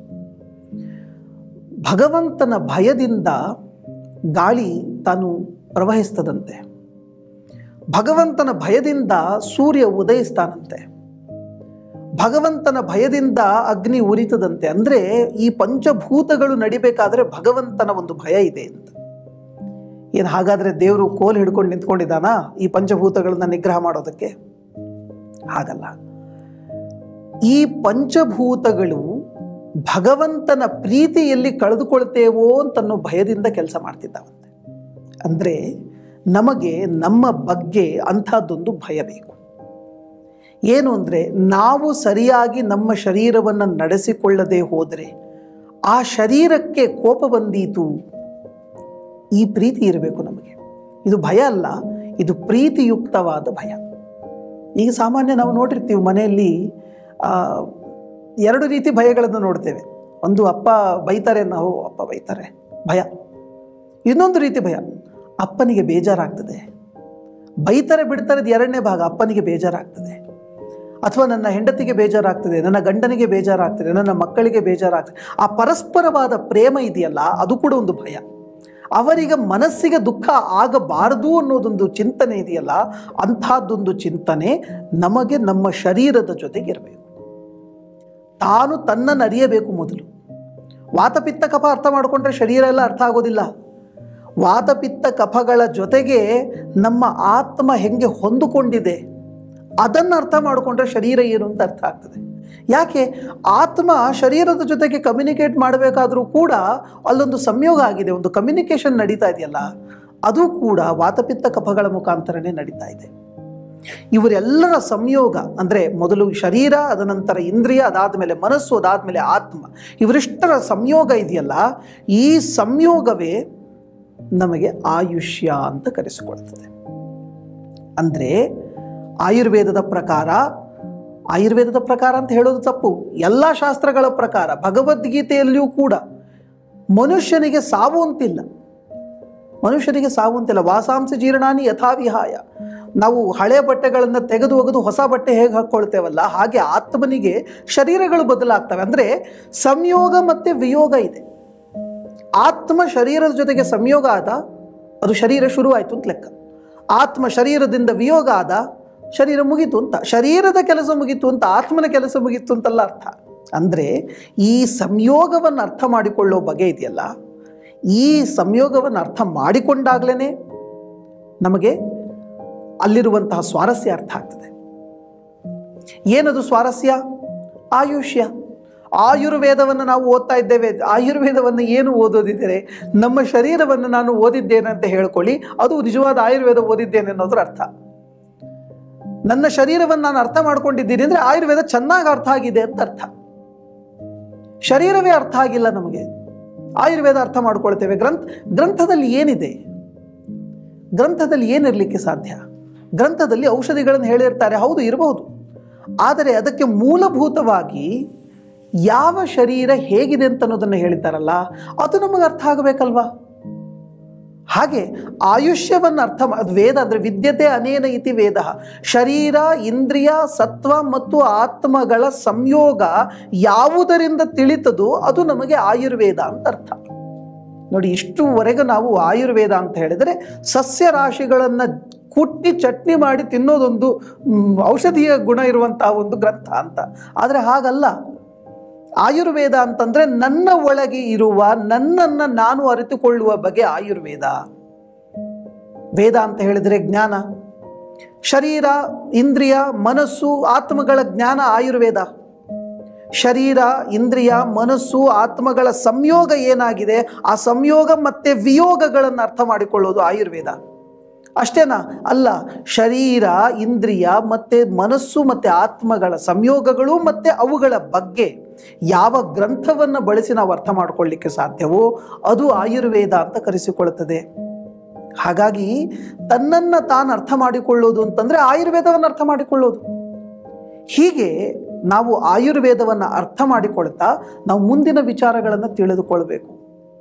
ಭಗವಂತನ ಭಯದಿಂದ ಗಾಳಿ ತಾನು ಪ್ರವಹಿಸ್ತದಂತೆ ಭಗವಂತನ ಭಯದಿಂದ ಸೂರ್ಯ ಉದಯಿಸ್ತಾನಂತೆ ಭಗವಂತನ ಭಯದಿಂದ ಅಗ್ನಿ ಉರಿತದಂತೆ ಅಂದರೆ ಈ ಪಂಚಭೂತಗಳು ನಡಿಬೇಕಾದ್ರೆ ಭಗವಂತನ ಒಂದು ಭಯ ಇದೆ ಅಂತ ಏನು ಹಾಗಾದರೆ ದೇವರು ಕೋಲ್ ಹಿಡ್ಕೊಂಡು ನಿಂತ್ಕೊಂಡಿದ್ದಾನಾ ಈ ಪಂಚಭೂತಗಳನ್ನ ನಿಗ್ರಹ ಮಾಡೋದಕ್ಕೆ ಹಾಗಲ್ಲ ಈ ಪಂಚಭೂತಗಳು ಭಗವಂತನ ಪ್ರೀತಿಯಲ್ಲಿ ಕಳೆದುಕೊಳ್ತೇವೋ ಅಂತನ್ನೋ ಭಯದಿಂದ ಕೆಲಸ ಮಾಡ್ತಿದ್ದಾವಂತೆ ಅಂದರೆ ನಮಗೆ ನಮ್ಮ ಬಗ್ಗೆ ಅಂಥದ್ದೊಂದು ಭಯ ಬೇಕು ಏನು ಅಂದರೆ ನಾವು ಸರಿಯಾಗಿ ನಮ್ಮ ಶರೀರವನ್ನು ನಡೆಸಿಕೊಳ್ಳದೆ ಹೋದರೆ ಆ ಶರೀರಕ್ಕೆ ಕೋಪ ಬಂದೀತು ಈ ಪ್ರೀತಿ ಇರಬೇಕು ನಮಗೆ ಇದು ಭಯ ಅಲ್ಲ ಇದು ಪ್ರೀತಿಯುಕ್ತವಾದ ಭಯ ಈಗ ಸಾಮಾನ್ಯ ನಾವು ನೋಡಿರ್ತೀವಿ ಮನೆಯಲ್ಲಿ ಆ, ಎರಡು ರೀತಿ ಭಯಗಳನ್ನು ನೋಡ್ತೇವೆ ಒಂದು ಅಪ್ಪ ಬೈತಾರೆ ನಾವು ಅಪ್ಪ ಬೈತಾರೆ ಭಯ ಇನ್ನೊಂದು ರೀತಿ ಭಯ ಅಪ್ಪನಿಗೆ ಬೇಜಾರಾಗ್ತದೆ ಬೈತಾರೆ ಬಿಡ್ತಾರೆ ಇದು ಎರಡನೇ ಭಾಗ ಅಪ್ಪನಿಗೆ ಬೇಜಾರಾಗ್ತದೆ ಅಥವಾ ನನ್ನ ಹೆಂಡತಿಗೆ ಬೇಜಾರಾಗ್ತದೆ ನನ್ನ ಗಂಡನಿಗೆ ಬೇಜಾರಾಗ್ತದೆ ನನ್ನ ಮಕ್ಕಳಿಗೆ ಬೇಜಾರಾಗ್ತದೆ ಆ ಪರಸ್ಪರವಾದ ಪ್ರೇಮ ಇದೆಯಲ್ಲ ಅದು ಕೂಡ ಒಂದು ಭಯ ಅವರಿಗೆ ಮನಸ್ಸಿಗೆ ದುಃಖ ಆಗಬಾರದು ಅನ್ನೋದೊಂದು ಚಿಂತನೆ ಇದೆಯಲ್ಲ ಅಂಥದ್ದೊಂದು ಚಿಂತನೆ ನಮಗೆ ನಮ್ಮ ಶರೀರದ ಜೊತೆಗೆ ಇರಬೇಕು ತಾನು ತನ್ನನ್ನು ಅರಿಯಬೇಕು ಮೊದಲು ವಾತಪಿತ್ತ ಕಫ ಅರ್ಥ ಮಾಡಿಕೊಂಡ್ರೆ ಶರೀರ ಎಲ್ಲ ಅರ್ಥ ಆಗೋದಿಲ್ಲ ವಾತಪಿತ್ತ ಕಫಗಳ ಜೊತೆಗೆ ನಮ್ಮ ಆತ್ಮ ಹೆಂಗೆ ಹೊಂದಿಕೊಂಡಿದೆ ಅದನ್ನು ಅರ್ಥ ಮಾಡಿಕೊಂಡ್ರೆ ಶರೀರ ಏನು ಅಂತ ಅರ್ಥ ಆಗ್ತದೆ ಯಾಕೆ ಆತ್ಮ ಶರೀರದ ಜೊತೆಗೆ ಕಮ್ಯುನಿಕೇಟ್ ಮಾಡಬೇಕಾದ್ರೂ ಕೂಡ ಅಲ್ಲೊಂದು ಸಂಯೋಗ ಆಗಿದೆ ಒಂದು ಕಮ್ಯುನಿಕೇಷನ್ ನಡೀತಾ ಇದೆಯಲ್ಲ ಅದು ಕೂಡ ವಾತಪಿತ್ತ ಕಫಗಳ ಮುಖಾಂತರನೇ ನಡೀತಾ ಇದೆ ಇವರೆಲ್ಲರ ಸಂಯೋಗ ಅಂದರೆ ಮೊದಲು ಶರೀರ ಅದ ನಂತರ ಇಂದ್ರಿಯ ಅದಾದಮೇಲೆ ಮನಸ್ಸು ಅದಾದಮೇಲೆ ಆತ್ಮ ಇವರಿಷ್ಟರ ಸಂಯೋಗ ಇದೆಯಲ್ಲ ಈ ಸಂಯೋಗವೇ ನಮಗೆ ಆಯುಷ್ಯ ಅಂತ ಕರೆಸಿಕೊಳ್ತದೆ ಅಂದರೆ ಆಯುರ್ವೇದದ ಪ್ರಕಾರ ಆಯುರ್ವೇದದ ಪ್ರಕಾರ ಅಂತ ಹೇಳೋದು ತಪ್ಪು ಎಲ್ಲ ಶಾಸ್ತ್ರಗಳ ಪ್ರಕಾರ ಭಗವದ್ಗೀತೆಯಲ್ಲಿಯೂ ಕೂಡ ಮನುಷ್ಯನಿಗೆ ಸಾವು ಅಂತಿಲ್ಲ ಮನುಷ್ಯನಿಗೆ ಸಾವು ಅಂತಿಲ್ಲ ವಾಸಾಂಶ ಜೀರ್ಣಾನಿ ಯಥಾವಿಹಾಯ ನಾವು ಹಳೆ ಬಟ್ಟೆಗಳನ್ನು ತೆಗೆದು ಒಗೆದು ಹೊಸ ಬಟ್ಟೆ ಹೇಗೆ ಹಾಕ್ಕೊಳ್ತೇವಲ್ಲ ಹಾಗೆ ಆತ್ಮನಿಗೆ ಶರೀರಗಳು ಬದಲಾಗ್ತವೆ ಅಂದರೆ ಸಂಯೋಗ ಮತ್ತು ವಿಯೋಗ ಇದೆ ಆತ್ಮ ಶರೀರದ ಜೊತೆಗೆ ಸಂಯೋಗ ಆದ ಅದು ಶರೀರ ಶುರುವಾಯಿತು ಅಂತ ಲೆಕ್ಕ ಆತ್ಮ ಶರೀರದಿಂದ ವಿಯೋಗ ಆದ ಶರೀರ ಮುಗೀತು ಅಂತ ಶರೀರದ ಕೆಲಸ ಮುಗೀತು ಅಂತ ಆತ್ಮನ ಕೆಲಸ ಮುಗೀತು ಅಂತಲ್ಲ ಅರ್ಥ ಅಂದರೆ ಈ ಸಂಯೋಗವನ್ನು ಅರ್ಥ ಮಾಡಿಕೊಳ್ಳೋ ಬಗೆ ಇದೆಯಲ್ಲ ಈ ಸಂಯೋಗವನ್ನು ಅರ್ಥ ಮಾಡಿಕೊಂಡಾಗಲೇ ನಮಗೆ ಅಲ್ಲಿರುವಂತಹ ಸ್ವಾರಸ್ಯ ಅರ್ಥ ಆಗ್ತದೆ ಏನದು ಸ್ವಾರಸ್ಯ ಆಯುಷ್ಯ ಆಯುರ್ವೇದವನ್ನು ನಾವು ಓದ್ತಾ ಇದ್ದೇವೆ ಆಯುರ್ವೇದವನ್ನು ಏನು ಓದೋದಿದ್ದರೆ ನಮ್ಮ ಶರೀರವನ್ನು ನಾನು ಓದಿದ್ದೇನೆ ಅಂತ ಹೇಳ್ಕೊಳ್ಳಿ ಅದು ನಿಜವಾದ ಆಯುರ್ವೇದ ಓದಿದ್ದೇನೆ ಅನ್ನೋದ್ರ ಅರ್ಥ ನನ್ನ ಶರೀರವನ್ನು ನಾನು ಅರ್ಥ ಮಾಡ್ಕೊಂಡಿದ್ದೀನಿ ಅಂದರೆ ಆಯುರ್ವೇದ ಚೆನ್ನಾಗಿ ಅರ್ಥ ಆಗಿದೆ ಅಂತ ಅರ್ಥ ಶರೀರವೇ ಅರ್ಥ ಆಗಿಲ್ಲ ನಮಗೆ ಆಯುರ್ವೇದ ಅರ್ಥ ಮಾಡ್ಕೊಳ್ತೇವೆ ಗ್ರಂಥ ಗ್ರಂಥದಲ್ಲಿ ಏನಿದೆ ಗ್ರಂಥದಲ್ಲಿ ಏನಿರಲಿಕ್ಕೆ ಸಾಧ್ಯ ಗ್ರಂಥದಲ್ಲಿ ಔಷಧಿಗಳನ್ನು ಹೇಳಿರ್ತಾರೆ ಹೌದು ಇರಬಹುದು ಆದರೆ ಅದಕ್ಕೆ ಮೂಲಭೂತವಾಗಿ ಯಾವ ಶರೀರ ಹೇಗಿದೆ ಅಂತ ಅನ್ನೋದನ್ನು ಹೇಳಿದ್ದಾರಲ್ಲ ಅದು ನಮಗೆ ಅರ್ಥ ಆಗಬೇಕಲ್ವಾ ಹಾಗೆ ಆಯುಷ್ಯವನ್ನು ಅರ್ಥ ಮಾ- ಅದು ವೇದ ಅಂದರೆ ವಿದ್ಯತೆ ಅನೇನ ಇತಿ ವೇದ ಶರೀರ ಇಂದ್ರಿಯ ಸತ್ವ ಮತ್ತು ಆತ್ಮಗಳ ಸಂಯೋಗ ಯಾವುದರಿಂದ ತಿಳಿತದೋ ಅದು ನಮಗೆ ಆಯುರ್ವೇದ ಅಂತ ಅರ್ಥ ನೋಡಿ ಇಷ್ಟುವರೆಗೂ ನಾವು ಆಯುರ್ವೇದ ಅಂತ ಹೇಳಿದರೆ ಸಸ್ಯ ರಾಶಿಗಳನ್ನು ಕುಟ್ಟಿ ಚಟ್ನಿ ಮಾಡಿ ತಿನ್ನೋದೊಂದು ಮ್, ಔಷಧೀಯ ಗುಣ ಇರುವಂತಹ ಒಂದು ಗ್ರಂಥ ಅಂತ ಆದರೆ ಹಾಗಲ್ಲ ಆಯುರ್ವೇದ ಅಂತಂದ್ರೆ ನನ್ನ ಒಳಗೆ ಇರುವ ನನ್ನನ್ನು ನಾನು ಅರಿತುಕೊಳ್ಳುವ ಬಗೆ ಆಯುರ್ವೇದ ವೇದ ಅಂತ ಹೇಳಿದರೆ ಜ್ಞಾನ ಶರೀರ ಇಂದ್ರಿಯ ಮನಸ್ಸು ಆತ್ಮಗಳ ಜ್ಞಾನ ಆಯುರ್ವೇದ ಶರೀರ ಇಂದ್ರಿಯ ಮನಸ್ಸು ಆತ್ಮಗಳ ಸಂಯೋಗ ಏನಾಗಿದೆ ಆ ಸಂಯೋಗ ಮತ್ತೆ ವಿಯೋಗಗಳನ್ನು ಅರ್ಥ ಮಾಡಿಕೊಳ್ಳೋದು ಆಯುರ್ವೇದ ಅಷ್ಟೇನಾ ಅಲ್ಲ ಶರೀರ ಇಂದ್ರಿಯ ಮತ್ತೆ ಮನಸ್ಸು ಮತ್ತೆ ಆತ್ಮಗಳ ಸಂಯೋಗಗಳು ಮತ್ತೆ ಅವುಗಳ ಬಗ್ಗೆ ಯಾವ ಗ್ರಂಥವನ್ನು ಬಳಸಿ ನಾವು ಅರ್ಥ ಮಾಡಿಕೊಳ್ಳಿಕ್ಕೆ ಸಾಧ್ಯವೋ ಅದು ಆಯುರ್ವೇದ ಅಂತ ಕರೆಸಿಕೊಳ್ಳುತ್ತದೆ ಹಾಗಾಗಿ ತನ್ನನ್ನು ತಾನು ಅರ್ಥ ಮಾಡಿಕೊಳ್ಳೋದು ಅಂತಂದ್ರೆ ಆಯುರ್ವೇದವನ್ನು ಅರ್ಥ ಮಾಡಿಕೊಳ್ಳೋದು ಹೀಗೆ ನಾವು ಆಯುರ್ವೇದವನ್ನು ಅರ್ಥ ಮಾಡಿಕೊಳ್ತಾ ನಾವು ಮುಂದಿನ ವಿಚಾರಗಳನ್ನು ತಿಳಿದುಕೊಳ್ಬೇಕು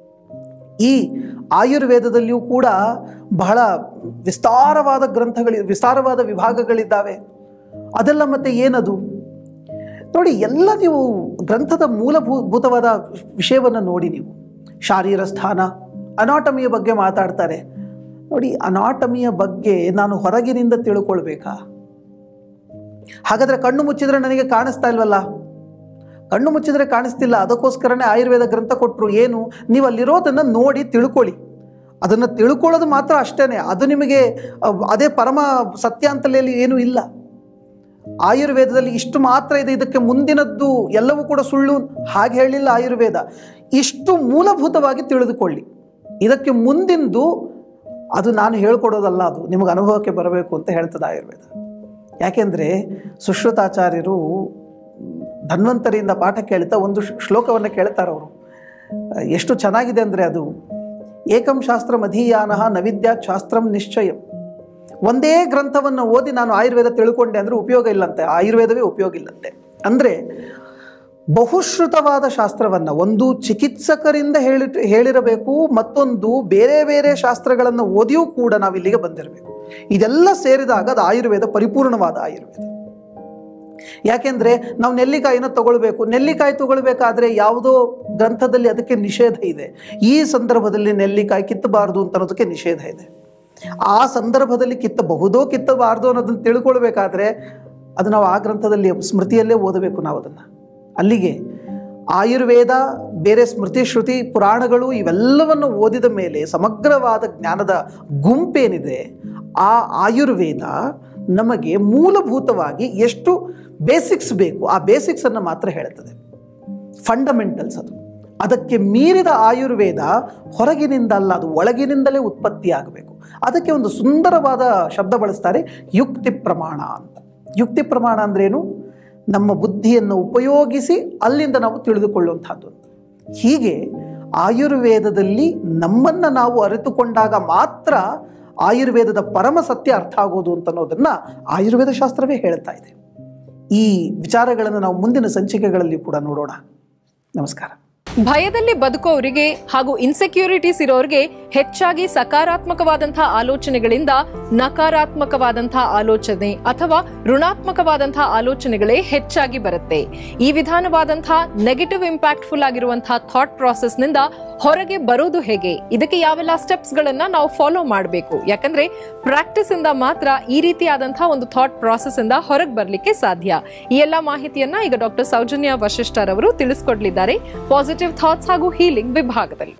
ಈ ಆಯುರ್ವೇದದಲ್ಲಿಯೂ ಕೂಡ ಬಹಳ ವಿಸ್ತಾರವಾದ ಗ್ರಂಥಗಳಿ ವಿಸ್ತಾರವಾದ ವಿಭಾಗಗಳಿದ್ದಾವೆ ಅದೆಲ್ಲ ಮತ್ತೆ ಏನದು ನೋಡಿ ಎಲ್ಲ ನೀವು ಗ್ರಂಥದ ಮೂಲಭೂತವಾದ ವಿಷಯವನ್ನು ನೋಡಿ ನೀವು ಶಾರೀರ ಸ್ಥಾನ ಅನಾಟಮಿಯ ಬಗ್ಗೆ ಮಾತಾಡ್ತಾರೆ ನೋಡಿ ಅನಾಟಮಿಯ ಬಗ್ಗೆ ನಾನು ಹೊರಗಿನಿಂದ ತಿಳ್ಕೊಳ್ಬೇಕಾ ಹಾಗಾದ್ರೆ ಕಣ್ಣು ಮುಚ್ಚಿದ್ರೆ ನನಗೆ ಕಾಣಿಸ್ತಾ ಇಲ್ವಲ್ಲ ಕಣ್ಣು ಮುಚ್ಚಿದ್ರೆ ಕಾಣಿಸ್ತಿಲ್ಲ ಅದಕ್ಕೋಸ್ಕರನೇ ಆಯುರ್ವೇದ ಗ್ರಂಥ ಕೊಟ್ಟರು ಏನು ನೀವು ಅಲ್ಲಿರೋದನ್ನು ನೋಡಿ ತಿಳ್ಕೊಳ್ಳಿ ಅದನ್ನು ತಿಳ್ಕೊಳ್ಳೋದು ಮಾತ್ರ ಅಷ್ಟೇ ಅದು ನಿಮಗೆ ಅಹ್, ಅದೇ ಪರಮ ಸತ್ಯ ಅಂತಲೇ ಏನೂ ಇಲ್ಲ ಆಯುರ್ವೇದದಲ್ಲಿ ಇಷ್ಟು ಮಾತ್ರ ಇದೆ ಇದಕ್ಕೆ ಮುಂದಿನದ್ದು ಎಲ್ಲವೂ ಕೂಡ ಸುಳ್ಳು ಹಾಗೆ ಹೇಳಿಲ್ಲ ಆಯುರ್ವೇದ ಇಷ್ಟು ಮೂಲಭೂತವಾಗಿ ತಿಳಿದುಕೊಳ್ಳಿ ಇದಕ್ಕೆ ಮುಂದಿಂದು ಅದು ನಾನು ಹೇಳ್ಕೊಡೋದಲ್ಲ ಅದು ನಿಮಗೆ ಅನುಭವಕ್ಕೆ ಬರಬೇಕು ಅಂತ ಹೇಳ್ತದೆ ಆಯುರ್ವೇದ ಯಾಕೆಂದರೆ ಸುಶ್ರುತಾಚಾರ್ಯರು ಧನ್ವಂತರಿಯಿಂದ ಪಾಠ ಕೇಳ್ತಾ ಒಂದು ಶ್ಲೋಕವನ್ನು ಕೇಳ್ತಾರೆ ಅವರು ಎಷ್ಟು ಚೆನ್ನಾಗಿದೆ ಅಂದರೆ ಅದು ಏಕಂ ಶಾಸ್ತ್ರ ಮಧೀಯಾನ ನವಿದ್ಯಾತ್ ಶಾಸ್ತ್ರಂ ನಿಶ್ಚಯಂ ಒಂದೇ ಗ್ರಂಥವನ್ನು ಓದಿ ನಾನು ಆಯುರ್ವೇದ ತಿಳ್ಕೊಂಡೆ ಅಂದರೆ ಉಪಯೋಗ ಇಲ್ಲಂತೆ ಆಯುರ್ವೇದವೇ ಉಪಯೋಗ ಇಲ್ಲಂತೆ ಅಂದರೆ ಬಹುಶ್ರುತವಾದ ಶಾಸ್ತ್ರವನ್ನು ಒಂದು ಚಿಕಿತ್ಸಕರಿಂದ ಹೇಳಿ ಹೇಳಿರಬೇಕು ಮತ್ತೊಂದು ಬೇರೆ ಬೇರೆ ಶಾಸ್ತ್ರಗಳನ್ನು ಓದಿಯೂ ಕೂಡ ನಾವು ಇಲ್ಲಿಗೆ ಬಂದಿರಬೇಕು ಇದೆಲ್ಲ ಸೇರಿದಾಗ ಅದು ಆಯುರ್ವೇದ ಪರಿಪೂರ್ಣವಾದ ಆಯುರ್ವೇದ ಯಾಕೆಂದ್ರೆ ನಾವು ನೆಲ್ಲಿಕಾಯಿನ ತಗೊಳ್ಬೇಕು ನೆಲ್ಲಿಕಾಯಿ ತಗೊಳ್ಬೇಕಾದ್ರೆ ಯಾವುದೋ ಗ್ರಂಥದಲ್ಲಿ ಅದಕ್ಕೆ ನಿಷೇಧ ಇದೆ ಈ ಸಂದರ್ಭದಲ್ಲಿ ನೆಲ್ಲಿಕಾಯಿ ಕಿತ್ತಬಾರದು ಅಂತ ಅನ್ನೋದಕ್ಕೆ ನಿಷೇಧ ಇದೆ ಆ ಸಂದರ್ಭದಲ್ಲಿ ಕಿತ್ತಬಹುದೋ ಕಿತ್ತಬಾರದು ಅನ್ನೋದನ್ನು ತಿಳ್ಕೊಳ್ಬೇಕಾದ್ರೆ ಅದು ನಾವು ಆ ಗ್ರಂಥದಲ್ಲಿ ಸ್ಮೃತಿಯಲ್ಲೇ ಓದಬೇಕು ನಾವು ಅದನ್ನು ಅಲ್ಲಿಗೆ ಆಯುರ್ವೇದ ಬೇರೆ ಸ್ಮೃತಿ ಶ್ರುತಿ ಪುರಾಣಗಳು ಇವೆಲ್ಲವನ್ನು ಓದಿದ ಮೇಲೆ ಸಮಗ್ರವಾದ ಜ್ಞಾನದ ಗುಂಪೇನಿದೆ ಆ ಆಯುರ್ವೇದ ನಮಗೆ ಮೂಲಭೂತವಾಗಿ ಎಷ್ಟು ಬೇಸಿಕ್ಸ್ ಬೇಕು ಆ ಬೇಸಿಕ್ಸನ್ನು ಮಾತ್ರ ಹೇಳುತ್ತದೆ ಫಂಡಮೆಂಟಲ್ಸ್ ಅದು ಅದಕ್ಕೆ ಮೀರಿದ ಆಯುರ್ವೇದ ಹೊರಗಿನಿಂದ ಅಲ್ಲ ಅದು ಒಳಗಿನಿಂದಲೇ ಉತ್ಪತ್ತಿ ಆಗಬೇಕು ಅದಕ್ಕೆ ಒಂದು ಸುಂದರವಾದ ಶಬ್ದ ಬಳಸ್ತಾರೆ ಯುಕ್ತಿ ಪ್ರಮಾಣ ಅಂತ ಯುಕ್ತಿ ಪ್ರಮಾಣ ಅಂದ್ರೇನು ನಮ್ಮ ಬುದ್ಧಿಯನ್ನು ಉಪಯೋಗಿಸಿ ಅಲ್ಲಿಂದ ನಾವು ತಿಳಿದುಕೊಳ್ಳುವಂಥದ್ದು ಅಂತ ಹೀಗೆ ಆಯುರ್ವೇದದಲ್ಲಿ ನಮ್ಮನ್ನು ನಾವು ಅರಿತುಕೊಂಡಾಗ ಮಾತ್ರ ಆಯುರ್ವೇದದ ಪರಮ ಸತ್ಯ ಅರ್ಥ ಆಗೋದು ಅಂತ ಅನ್ನೋದನ್ನು ಆಯುರ್ವೇದ ಶಾಸ್ತ್ರವೇ ಹೇಳ್ತಾ ಇದೆ ಈ ವಿಚಾರಗಳನ್ನು ನಾವು ಮುಂದಿನ ಸಂಚಿಕೆಗಳಲ್ಲಿ ಕೂಡ ನೋಡೋಣ ನಮಸ್ಕಾರ ಭಯದಲ್ಲಿ ಬದುಕೋರಿಗೆ ಹಾಗೂ ಇನ್ಸೆಕ್ಯೂರಿಟೀಸ್ ಇರೋರಿಗೆ ಹೆಚ್ಚಾಗಿ ಸಕಾರಾತ್ಮಕವಾದಂತಹ ಆಲೋಚನೆಗಳಿಂದ ನಕಾರಾತ್ಮಕವಾದಂತಹ ಆಲೋಚನೆ ಅಥವಾ ಋಣಾತ್ಮಕವಾದಂತಹ ಆಲೋಚನೆಗಳೇ ಹೆಚ್ಚಾಗಿ ಬರುತ್ತೆ ಈ ವಿಧಾನವಾದಂತಹ ನೆಗೆಟಿವ್ ಇಂಪ್ಯಾಕ್ಟ್ಫುಲ್ ಆಗಿರುವಂತಹ ಥಾಟ್ ಪ್ರಾಸೆಸ್ ನಿಂದ ಹೊರಗೆ ಬರೋದು ಹೇಗೆ ಇದಕ್ಕೆ ಯಾವೆಲ್ಲ ಸ್ಟೆಪ್ಸ್ ಗಳನ್ನ ನಾವು ಫಾಲೋ ಮಾಡಬೇಕು ಯಾಕಂದ್ರೆ ಪ್ರಾಕ್ಟೀಸ್ ಇಂದ ಮಾತ್ರ ಈ ರೀತಿಯಾದಂತಹ ಒಂದು ಥಾಟ್ ಪ್ರಾಸೆಸ್ ಇಂದ ಹೊರಗೆ ಬರ್ಲಿಕ್ಕೆ ಸಾಧ್ಯ ಈ ಎಲ್ಲಾ ಮಾಹಿತಿಯನ್ನ ಈಗ ಡಾಕ್ಟರ್ ಸೌಜನ್ಯ ವಶಿಷ್ಠರ್ ಅವರು ತಿಳಿಸ್ಕೊಡ್ಲಿದ್ದಾರೆ ಪಾಸಿಟಿವ್ ಥಾಟ್ಸ್ ಹಾಗೂ ಹೀಲಿಂಗ್ ವಿಭಾಗದಲ್ಲಿ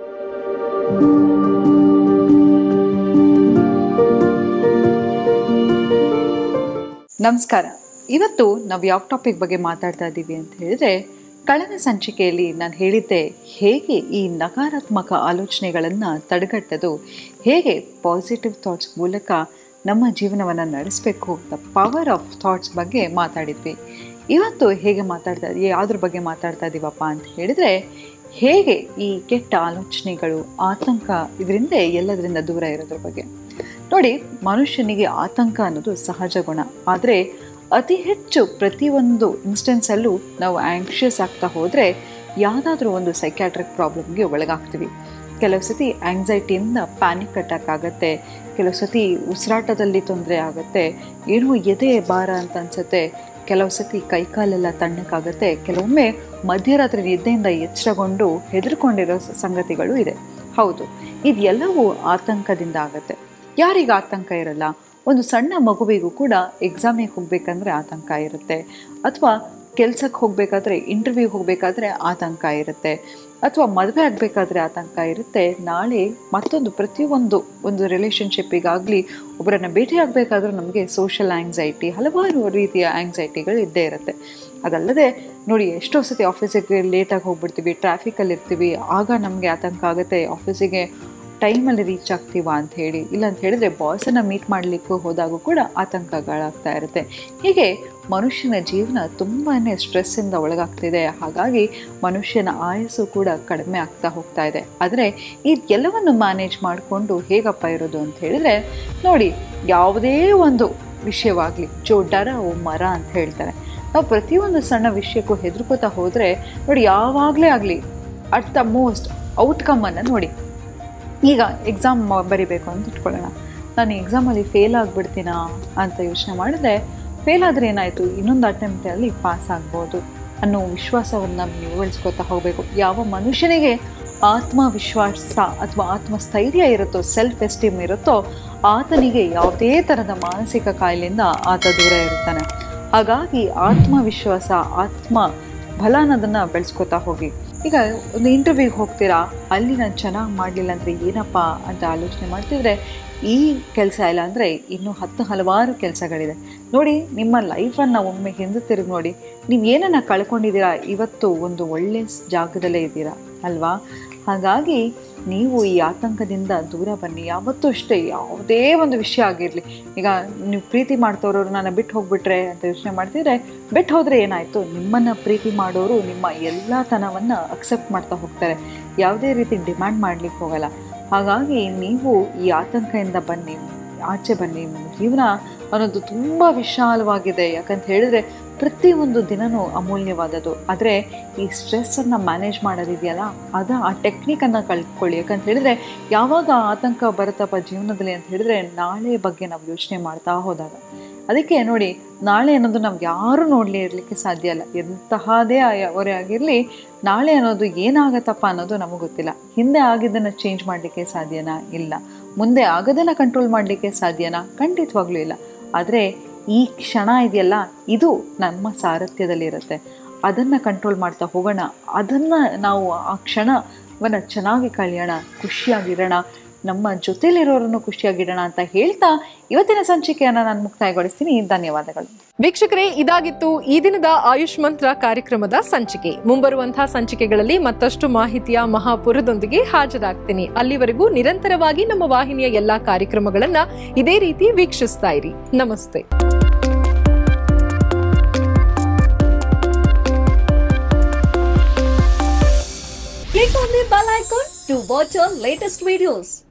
ನಮಸ್ಕಾರ ಇವತ್ತು ನಾವು ಯಾವ ಟಾಪಿಕ್ ಬಗ್ಗೆ ಮಾತಾಡ್ತಾ ಇದ್ದೀವಿ ಅಂತ ಹೇಳಿದ್ರೆ ಕಳೆದ ಸಂಚಿಕೆಯಲ್ಲಿ ನಾನು ಹೇಳಿದ್ದೆ ಹೇಗೆ ಈ ನಕಾರಾತ್ಮಕ ಆಲೋಚನೆಗಳನ್ನು ತಡೆಗಟ್ಟೋದು ಹೇಗೆ ಪಾಸಿಟಿವ್ ಥಾಟ್ಸ್ ಮೂಲಕ ನಮ್ಮ ಜೀವನವನ್ನು ನಡೆಸಬೇಕು ದ ಪವರ್ ಆಫ್ ಥಾಟ್ಸ್ ಬಗ್ಗೆ ಮಾತಾಡಿದ್ವಿ ಇವತ್ತು ಹೇಗೆ ಮಾತಾಡ್ತಾ ಯಾವುದ್ರ ಬಗ್ಗೆ ಮಾತಾಡ್ತಾ ಇದ್ದೀವಪ್ಪ ಅಂತ ಹೇಳಿದರೆ ಹೇಗೆ ಈ ಕೆಟ್ಟ ಆಲೋಚನೆಗಳು ಆತಂಕ ಇದರಿಂದ ಎಲ್ಲದರಿಂದ ದೂರ ಇರೋದ್ರ ಬಗ್ಗೆ ನೋಡಿ ಮನುಷ್ಯನಿಗೆ ಆತಂಕ ಅನ್ನೋದು ಸಹಜ ಗುಣ ಆದರೆ ಅತಿ ಹೆಚ್ಚು ಪ್ರತಿಯೊಂದು ಇನ್ಸ್ಟೆನ್ಸಲ್ಲೂ ನಾವು ಆ್ಯಂಕ್ಷಿಯಸ್ ಆಗ್ತಾ ಹೋದರೆ ಯಾವುದಾದ್ರೂ ಒಂದು ಸೈಕ್ಯಾಟ್ರಿಕ್ ಪ್ರಾಬ್ಲಮ್ಗೆ ಒಳಗಾಗ್ತೀವಿ ಕೆಲವು ಸತಿ ಆ್ಯಂಗ್ಸೈಟಿಯಿಂದ ಪ್ಯಾನಿಕ್ ಅಟ್ಯಾಕ್ ಆಗುತ್ತೆ ಕೆಲವು ಸತಿ ಉಸಿರಾಟದಲ್ಲಿ ತೊಂದರೆ ಆಗುತ್ತೆ ಏನೋ ಎದೆ ಭಾರ ಅಂತ ಅನ್ಸುತ್ತೆ ಕೆಲವು ಸತಿ ಕೈಕಾಲೆಲ್ಲ ತಣ್ಣಕ್ಕಾಗುತ್ತೆ ಕೆಲವೊಮ್ಮೆ ಮಧ್ಯರಾತ್ರಿ ನಿದ್ದೆಯಿಂದ ಎಚ್ಚರಗೊಂಡು ಹೆದರ್ಕೊಂಡಿರೋ ಸಂಗತಿಗಳು ಇದೆ ಹೌದು ಇದೆಲ್ಲವೂ ಆತಂಕದಿಂದ ಆಗುತ್ತೆ ಯಾರಿಗೆ ಆತಂಕ ಇರಲ್ಲ ಒಂದು ಸಣ್ಣ ಮಗುವಿಗೂ ಕೂಡ ಎಕ್ಸಾಮಿಗೆ ಹೋಗಬೇಕಂದ್ರೆ ಆತಂಕ ಇರುತ್ತೆ ಅಥವಾ ಕೆಲ್ಸಕ್ಕೆ ಹೋಗಬೇಕಾದ್ರೆ ಇಂಟರ್ವ್ಯೂಗೆ ಹೋಗಬೇಕಾದ್ರೆ ಆತಂಕ ಇರುತ್ತೆ ಅಥವಾ ಮದುವೆ ಆಗಬೇಕಾದ್ರೆ ಆತಂಕ ಇರುತ್ತೆ ನಾಳೆ ಮತ್ತೊಂದು ಪ್ರತಿಯೊಂದು ಒಂದು ರಿಲೇಷನ್ಶಿಪ್ಪಿಗಾಗಲಿ ಒಬ್ಬರನ್ನು ಭೇಟಿ ಆಗಬೇಕಾದ್ರೂ ನಮಗೆ ಸೋಷಲ್ ಆ್ಯಂಗ್ಸೈಟಿ ಹಲವಾರು ರೀತಿಯ ಆ್ಯಂಗ್ಸೈಟಿಗಳು ಇದ್ದೇ ಇರುತ್ತೆ ಅದಲ್ಲದೆ ನೋಡಿ ಎಷ್ಟೋ ಸತಿ ಆಫೀಸಿಗೆ ಲೇಟಾಗಿ ಹೋಗ್ಬಿಡ್ತೀವಿ ಟ್ರಾಫಿಕಲ್ಲಿ ಇರ್ತೀವಿ ಆಗ ನಮಗೆ ಆತಂಕ ಆಗುತ್ತೆ ಆಫೀಸಿಗೆ ಟೈಮಲ್ಲಿ ರೀಚ್ ಆಗ್ತೀವಾ ಅಂತ ಹೇಳಿ ಇಲ್ಲ ಅಂತ ಹೇಳಿದ್ರೆ ಬಾಸನ್ನು ಮೀಟ್ ಮಾಡಲಿಕ್ಕೂ ಹೋದಾಗೂ ಕೂಡ ಆತಂಕಗಳಾಗ್ತಾ ಇರುತ್ತೆ ಹೀಗೆ ಮನುಷ್ಯನ ಜೀವನ ತುಂಬಾ ಸ್ಟ್ರೆಸ್ಸಿಂದ ಒಳಗಾಗ್ತಿದೆ ಹಾಗಾಗಿ ಮನುಷ್ಯನ ಆಯಸ್ಸು ಕೂಡ ಕಡಿಮೆ ಆಗ್ತಾ ಹೋಗ್ತಾ ಇದೆ ಆದರೆ ಇದೆಲ್ಲವನ್ನು ಮ್ಯಾನೇಜ್ ಮಾಡಿಕೊಂಡು ಹೇಗಪ್ಪ ಇರೋದು ಅಂತ ಹೇಳಿದ್ರೆ ನೋಡಿ ಯಾವುದೇ ಒಂದು ವಿಷಯವಾಗಲಿ ಜೋ ಡರ ಓ ಮರ ಅಂತ ಹೇಳ್ತಾರೆ ನಾವು ಪ್ರತಿಯೊಂದು ಸಣ್ಣ ವಿಷಯಕ್ಕೂ ಹೆದರ್ಕೋತಾ ಹೋದರೆ ನೋಡಿ ಯಾವಾಗಲೇ ಆಗಲಿ ಅಟ್ ದ ಮೋಸ್ಟ್ ಔಟ್ಕಮನ್ನು ನೋಡಿ ಈಗ ಎಕ್ಸಾಮ್ ಬರಿಬೇಕು ಅಂತ ಇಟ್ಕೊಳ್ಳೋಣ ನಾನು ಎಕ್ಸಾಮಲ್ಲಿ ಫೇಲ್ ಆಗಿಬಿಡ್ತೀನಾ ಅಂತ ಯೋಚನೆ ಮಾಡಿದ್ರೆ ಫೇಲ್ ಆದರೆ ಏನಾಯಿತು ಇನ್ನೊಂದು ಅಟೆಂಪ್ಟಲ್ಲಿ ಪಾಸ್ ಆಗ್ಬೋದು ಅನ್ನೋ ವಿಶ್ವಾಸವನ್ನು ನೀವು ಬೆಳೆಸ್ಕೊತಾ ಹೋಗಬೇಕು ಯಾವ ಮನುಷ್ಯನಿಗೆ ಆತ್ಮವಿಶ್ವಾಸ ಅಥವಾ ಆತ್ಮಸ್ಥೈರ್ಯ ಇರುತ್ತೋ ಸೆಲ್ಫ್ ಎಸ್ಟೀಮ್ ಇರುತ್ತೋ ಆತನಿಗೆ ಯಾವುದೇ ಥರದ ಮಾನಸಿಕ ಕಾಯಿಲೆಯಿಂದ ಆತ ದೂರ ಇರ್ತಾನೆ ಹಾಗಾಗಿ ಆತ್ಮವಿಶ್ವಾಸ ಆತ್ಮ ಬಲ ಅನ್ನೋದನ್ನು ಬೆಳೆಸ್ಕೊತಾ ಹೋಗಿ ಈಗ ಒಂದು ಇಂಟರ್ವ್ಯೂಗೆ ಹೋಗ್ತೀರಾ ಅಲ್ಲಿ ನಾನು ಚೆನ್ನಾಗಿ ಮಾಡಲಿಲ್ಲ ಅಂದರೆ ಏನಪ್ಪ ಅಂತ ಆಲೋಚನೆ ಮಾಡ್ತಿದ್ರೆ ಈ ಕೆಲಸ ಇಲ್ಲ ಅಂದರೆ ಇನ್ನೂ ಹತ್ತು ಹಲವಾರು ಕೆಲಸಗಳಿದೆ ನೋಡಿ ನಿಮ್ಮ ಲೈಫನ್ನು ಒಮ್ಮೆ ಹಿಂದೆ ತಿರುಗಿ ನೋಡಿ ನೀವು ಏನನ್ನು ಕಳ್ಕೊಂಡಿದ್ದೀರಾ ಇವತ್ತು ಒಂದು ಒಳ್ಳೆಯ ಜಾಗದಲ್ಲೇ ಇದ್ದೀರಾ ಅಲ್ವಾ ಹಾಗಾಗಿ ನೀವು ಈ ಆತಂಕದಿಂದ ದೂರ ಬನ್ನಿ ಯಾವತ್ತೂ ಅಷ್ಟೇ ಯಾವುದೇ ಒಂದು ವಿಷಯ ಆಗಿರಲಿ ಈಗ ನೀವು ಪ್ರೀತಿ ಮಾಡ್ತವ್ರವ್ರು ನನ್ನ ಬಿಟ್ಟು ಹೋಗ್ಬಿಟ್ರೆ ಅಂತ ಯೋಚನೆ ಮಾಡ್ತಿದ್ರೆ ಬಿಟ್ಟು ಹೋದರೆ ಏನಾಯಿತು ನಿಮ್ಮನ್ನು ಪ್ರೀತಿ ಮಾಡೋರು ನಿಮ್ಮ ಎಲ್ಲ ತನವನ್ನು ಅಕ್ಸೆಪ್ಟ್ ಮಾಡ್ತಾ ಹೋಗ್ತಾರೆ ಯಾವುದೇ ರೀತಿ ಡಿಮ್ಯಾಂಡ್ ಮಾಡ್ಲಿಕ್ಕೆ ಹೋಗಲ್ಲ ಹಾಗಾಗಿ ನೀವು ಈ ಆತಂಕದಿಂದ ಬನ್ನಿ ಆಚೆ ಬನ್ನಿ ನಿಮ್ಮ ಜೀವನ ಅನ್ನೋದು ತುಂಬ ವಿಶಾಲವಾಗಿದೆ ಯಾಕಂತ ಹೇಳಿದ್ರೆ ಪ್ರತಿಯೊಂದು ದಿನನೂ ಅಮೂಲ್ಯವಾದದ್ದು ಆದರೆ ಈ ಸ್ಟ್ರೆಸ್ಸನ್ನು ಮ್ಯಾನೇಜ್ ಮಾಡೋದಿದೆಯಲ್ಲ ಅದು ಆ ಟೆಕ್ನಿಕನ್ನು ಕಲ್ತ್ಕೊಳ್ಳಿ ಯಾಕಂತ ಹೇಳಿದ್ರೆ ಯಾವಾಗ ಆತಂಕ ಬರುತ್ತಪ್ಪ ಜೀವನದಲ್ಲಿ ಅಂತ ಹೇಳಿದ್ರೆ ನಾಳೆ ಬಗ್ಗೆ ನಾವು ಯೋಚನೆ ಮಾಡ್ತಾ ಹೋದಾಗ ಅದಕ್ಕೆ ನೋಡಿ ನಾಳೆ ಅನ್ನೋದು ನಮ್ಗೆ ಯಾರೂ ನೋಡಲಿ ಇರಲಿಕ್ಕೆ ಸಾಧ್ಯ ಇಲ್ಲ ಎಂತಹದೇ ಅವರೇ ಆಗಿರಲಿ ನಾಳೆ ಅನ್ನೋದು ಏನಾಗತ್ತಪ್ಪ ಅನ್ನೋದು ನಮಗೆ ಗೊತ್ತಿಲ್ಲ ಹಿಂದೆ ಆಗಿದ್ದನ್ನು ಚೇಂಜ್ ಮಾಡಲಿಕ್ಕೆ ಸಾಧ್ಯನಾ ಇಲ್ಲ ಮುಂದೆ ಆಗೋದನ್ನು ಕಂಟ್ರೋಲ್ ಮಾಡಲಿಕ್ಕೆ ಸಾಧ್ಯನಾ ಖಂಡಿತವಾಗ್ಲೂ ಇಲ್ಲ ಆದರೆ ಈ ಕ್ಷಣ ಇದೆಯಲ್ಲ ಇದು ನಮ್ಮ ಸಾರಥ್ಯದಲ್ಲಿರುತ್ತೆ ಅದನ್ನು ಕಂಟ್ರೋಲ್ ಮಾಡ್ತಾ ಹೋಗೋಣ ಅದನ್ನು ನಾವು ಆ ಕ್ಷಣವನ್ನು ಚೆನ್ನಾಗಿ ಕಳೆಯೋಣ ಖುಷಿಯಾಗಿರೋಣ ನಮ್ಮ ಜೊತೆಲಿರೋರನ್ನು ಖುಷಿಯಾಗಿಡೋಣ ಅಂತ ಹೇಳ್ತಾ ಇವತ್ತಿನ ಸಂಚಿಕೆಯನ್ನು ನಾನು ಮುಕ್ತಾಯಗೊಳಿಸ್ತೀನಿ ಧನ್ಯವಾದಗಳು ವೀಕ್ಷಕರೇ ಇದಾಗಿತ್ತು ಈ ದಿನದ ಆಯುಷ್ ಮಂತ್ರ ಕಾರ್ಯಕ್ರಮದ ಸಂಚಿಕೆ ಮುಂಬರುವಂತಹ ಸಂಚಿಕೆಗಳಲ್ಲಿ ಮತ್ತಷ್ಟು ಮಾಹಿತಿಯ ಮಹಾಪುರದೊಂದಿಗೆ ಹಾಜರಾಗ್ತೀನಿ ಅಲ್ಲಿವರೆಗೂ ನಿರಂತರವಾಗಿ ನಮ್ಮ ವಾಹಿನಿಯ ಎಲ್ಲಾ ಕಾರ್ಯಕ್ರಮಗಳನ್ನ ಇದೇ ರೀತಿ ವೀಕ್ಷಿಸ್ತಾ ಇರಿ ನಮಸ್ತೆ Click on the bell icon to watch our latest videos.